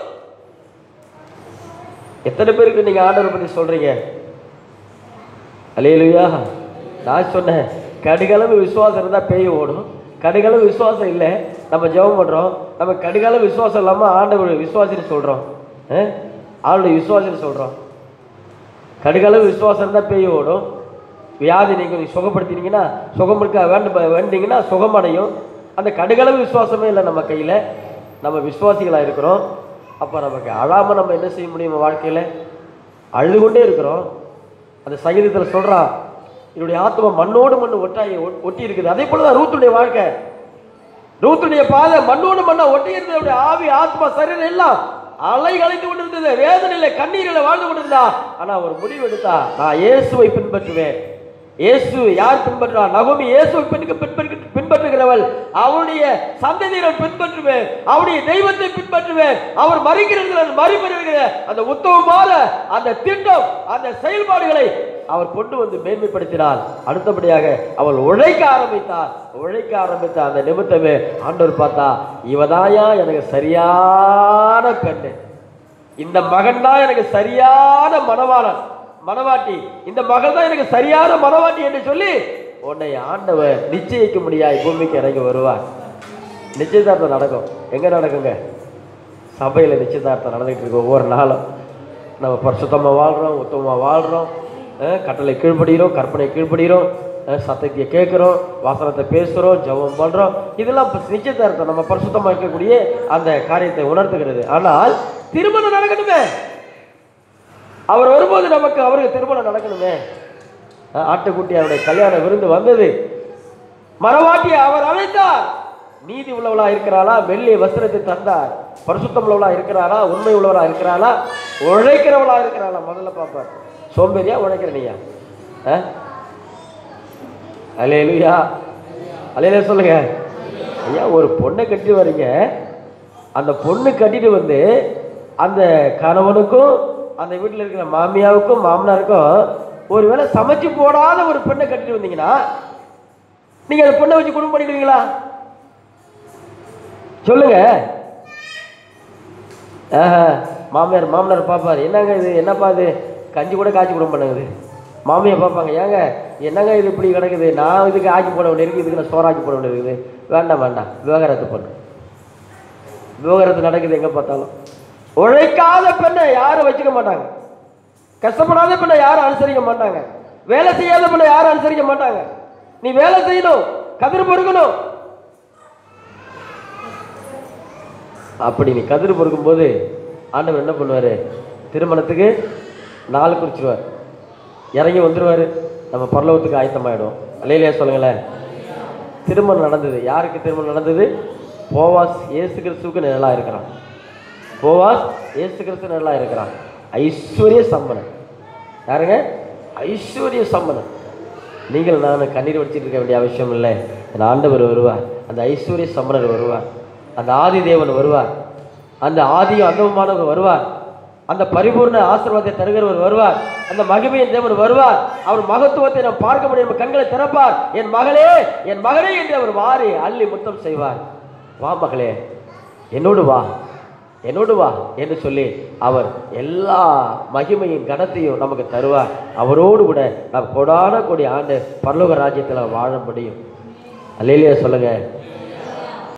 S1: எத்தனை பேருக்கு நீங்க ஆண்டவரை பத்தி சொல்றீங்க அலையிலுயா நான் சொன்னேன் கடுகளவு விசுவாசம் இருந்தா பேய் ஓடும் கடுகளவு விசுவாசம் இல்லை நம்ம ஜெபம் பண்றோம் நம்ம கடுகளவு விசுவாசம் இல்லாம ஆண்டவர் விசுவாசின்னு சொல்றோம் அஹ்? ஆளுடைய விசுவாசின்னு சொல்றோம் கடுகளவு விசுவாசம் இருந்தால் பேய் ஓடும் வியாதி நீங்கள் நீங்க சுகப்படுத்தினீங்கன்னா சுகம் இருக்க வேண்டும் வேண்டிங்கன்னா சுகமடையும் அந்த கடுகளவு விசுவாசமே இல்லை நம்ம கையில் நம்ம விசுவாசிகளாக இருக்கிறோம் அப்போ நமக்கு அழாமல் நம்ம என்ன செய்ய முடியும் வாழ்க்கையில் அழுது கொண்டே இருக்கிறோம் அந்த சங்கீதத்தில் சொல்கிறான் என்னுடைய ஆத்மா மண்ணோடு மண்ணு ஒட்டாய் ஒ- ஒட்டி இருக்குது அதே போல தான் ரூத்துடைய வாழ்க்கை ரூத்துடைய பாதை மண்ணோடு மண்ணா ஒட்டி இருந்தது அவருடைய ஆவி ஆத்மா சரீரம் எல்லாம் அலை கலைந்து கொண்டிருந்தது வேதனையில கண்ணீரில வாழ்ந்து கொண்டிருந்தா ஆனா ஒரு முடிவு எடுத்தா நான் இயேசுவை பின்பற்றுவேன் இயேசு யார் பின்பற்றுவா நகோமி இயேசுவை பின்பற்று பின்பற்று- பின்பற்றுகிறவள் அவருடைய சந்ததியினை பின்பற்றுவேன் அவருடைய தெய்வத்தை பின்பற்றுவேன் அவர் மறிக்கிறது மறுபெறுகிற அந்த உத்தமமான அந்த திட்டம் அந்த செயல்பாடுகளை அவர் கொண்டு வந்து மேன்மைப்படுத்தினார் அடுத்தபடியாக அவள் உழைக்க ஆரம்பித்தார் உழைக்க ஆரம்பித்த அந்த நிமித்தமே ஆண்டவர் பார்த்தா இவதாயா எனக்கு சரியான பெண்ணு இந்த மகன் தான் எனக்கு சரியான மணவாளன் மணவாட்டி இந்த மகள் தான் எனக்கு சரியான மணவாட்டி என்று சொல்லி உன்னை ஆண்டவர் நிச்சயிக்க முடியாது பூமிக்கு இறங்கி வருவார் நிச்சயதார்த்தம் நடக்கும் எங்க நடக்குங்க சபையில் நிச்சயதார்த்தம் நடந்துகிட்டு இருக்கு ஒவ்வொரு நாளும் நம்ம பரிசுத்தமாக வாழ்கிறோம் உத்தமமாக வாழ்கிறோம் கட்டளை கீழ்ப்படுகிறோம் கற்பனை கீழ்ப்படுகிறோம் அஹ், சத்தத்தை கேட்குறோம் வாசனத்தை பேசுகிறோம் ஜெபம் பண்ணுறோம் இதெல்லாம் இப்ப நிச்சயதார்த்தம் நம்ம பரிசுத்தமாக இருக்கக்கூடிய அந்த காரியத்தை உணர்த்துகிறது ஆனால் திருமணம் நடக்கணுமே அவர் வரும்போது நமக்கு அவருக்கு திருமணம் நடக்கணுமே அஹ், ஆட்டுக்குட்டி அவருடைய கல்யாண விருந்து வந்தது மரவாட்டியை அவர் அழைத்தார் நீதி உள்ளவளா இருக்கிறாளா வெள்ளி வஸ்திரத்தை தந்தார் பரிசுத்தம் உள்ளவளா இருக்கிறாளா உண்மை உள்ளவளா இருக்கிறாளா உழைக்கிறவளா இருக்கிறாளா முதல்ல பார்ப்பார் சோம்பேறியா உழைக்கிற நீயா அலையலுயா அலையில சொல்லுங்க ஐயா ஒரு பொண்ணை கட்டி வரீங்க அந்த பொண்ணு கட்டிட்டு வந்து அந்த கணவனுக்கும் அந்த வீட்டில் இருக்கிற மாமியாவுக்கும் மாமனாருக்கும் ஒருவேளை சமைச்சு போடாத ஒரு பெண்ணை கட்டிட்டு வந்தீங்கன்னா நீங்க அந்த பொண்ணை வச்சு குடும்பம் பண்ணிடுவீங்களா சொல்லுங்க ஆஹா, மாமியார் மாமனார் பார்ப்பாரு என்னங்க இது என்னப்பா இது கஞ்சி கூட காய்ச்சி குடும்பம் பண்ணுங்குது மாமியை பார்ப்பாங்க ஏங்க என்னங்க இது இப்படி கிடக்குது நான் இதுக்கு ஆக்கி போட வேண்டியிருக்கு இதுக்கு நான் சோறாக்கி போட வேண்டியிருக்குது வேண்டாம் வேண்டாம் விவகாரத்து பண்ணு விவகாரத்து நடக்குது எங்கே பார்த்தாலும் உழைக்காத பெண்ணை யாரும் வச்சுக்க மாட்டாங்க கஷ்டப்படாத பெண்ணை யாரும் அனுசரிக்க மாட்டாங்க வேலை செய்யாத பெண்ணை யாரும் அனுசரிக்க மாட்டாங்க நீ வேலை செய்யணும் கதிர் பொறுக்கணும் அப்படி நீ கதிர் பொறுக்கும்போது ஆண்டவர் என்ன பண்ணுவார் திருமணத்துக்கு நாள் குறிச்சிருவார் இறங்கி வந்துடுவார் நம்ம பரலோகத்துக்கு ஆயத்தமாயிடும் அல்லையிலையா சொல்லுங்களேன் திருமணம் நடந்தது யாருக்கு திருமணம் நடந்தது போவாஸ் இயேசு கிறிஸ்துவுக்கு நிழலாக இருக்கிறான் போவாஸ் இயேசு கிறிஸ்து நிழலாக இருக்கிறான் ஐஸ்வர்ய சம்பனன் யாருங்க ஐஸ்வர்ய சம்பனன் நீங்கள் நான் கண்ணீர் வடிச்சிட்டு இருக்க வேண்டிய அவசியம் இல்லை அந்த ஆண்டவர் வருவார் அந்த ஐஸ்வர்ய சம்பனர் வருவார் அந்த ஆதி தேவன் வருவார் அந்த ஆதி அந்தமானவர் வருவார் அந்த பரிபூர்ண ஆசீர்வாதத்தை தருகிறவர் வருவார் அந்த மகிமையின் தேவன் வருவார் அவர் மகத்துவத்தை நாம் பார்க்க முடியும் நம்ம கண்களை திறப்பார் என் மகளே என் மகளே என்று அவர் வாரி அள்ளி முத்தம் செய்வார் வா மகளே என்னோடு வா என்னோடு வா என்று சொல்லி அவர் எல்லா மகிமையும் கனத்தையும் நமக்கு தருவார் அவரோடு கூட நாம் கொடான கொடி ஆண்டு பரலோக ராஜ்யத்தில் வாழ முடியும் அல்லையிலேயே சொல்லுங்க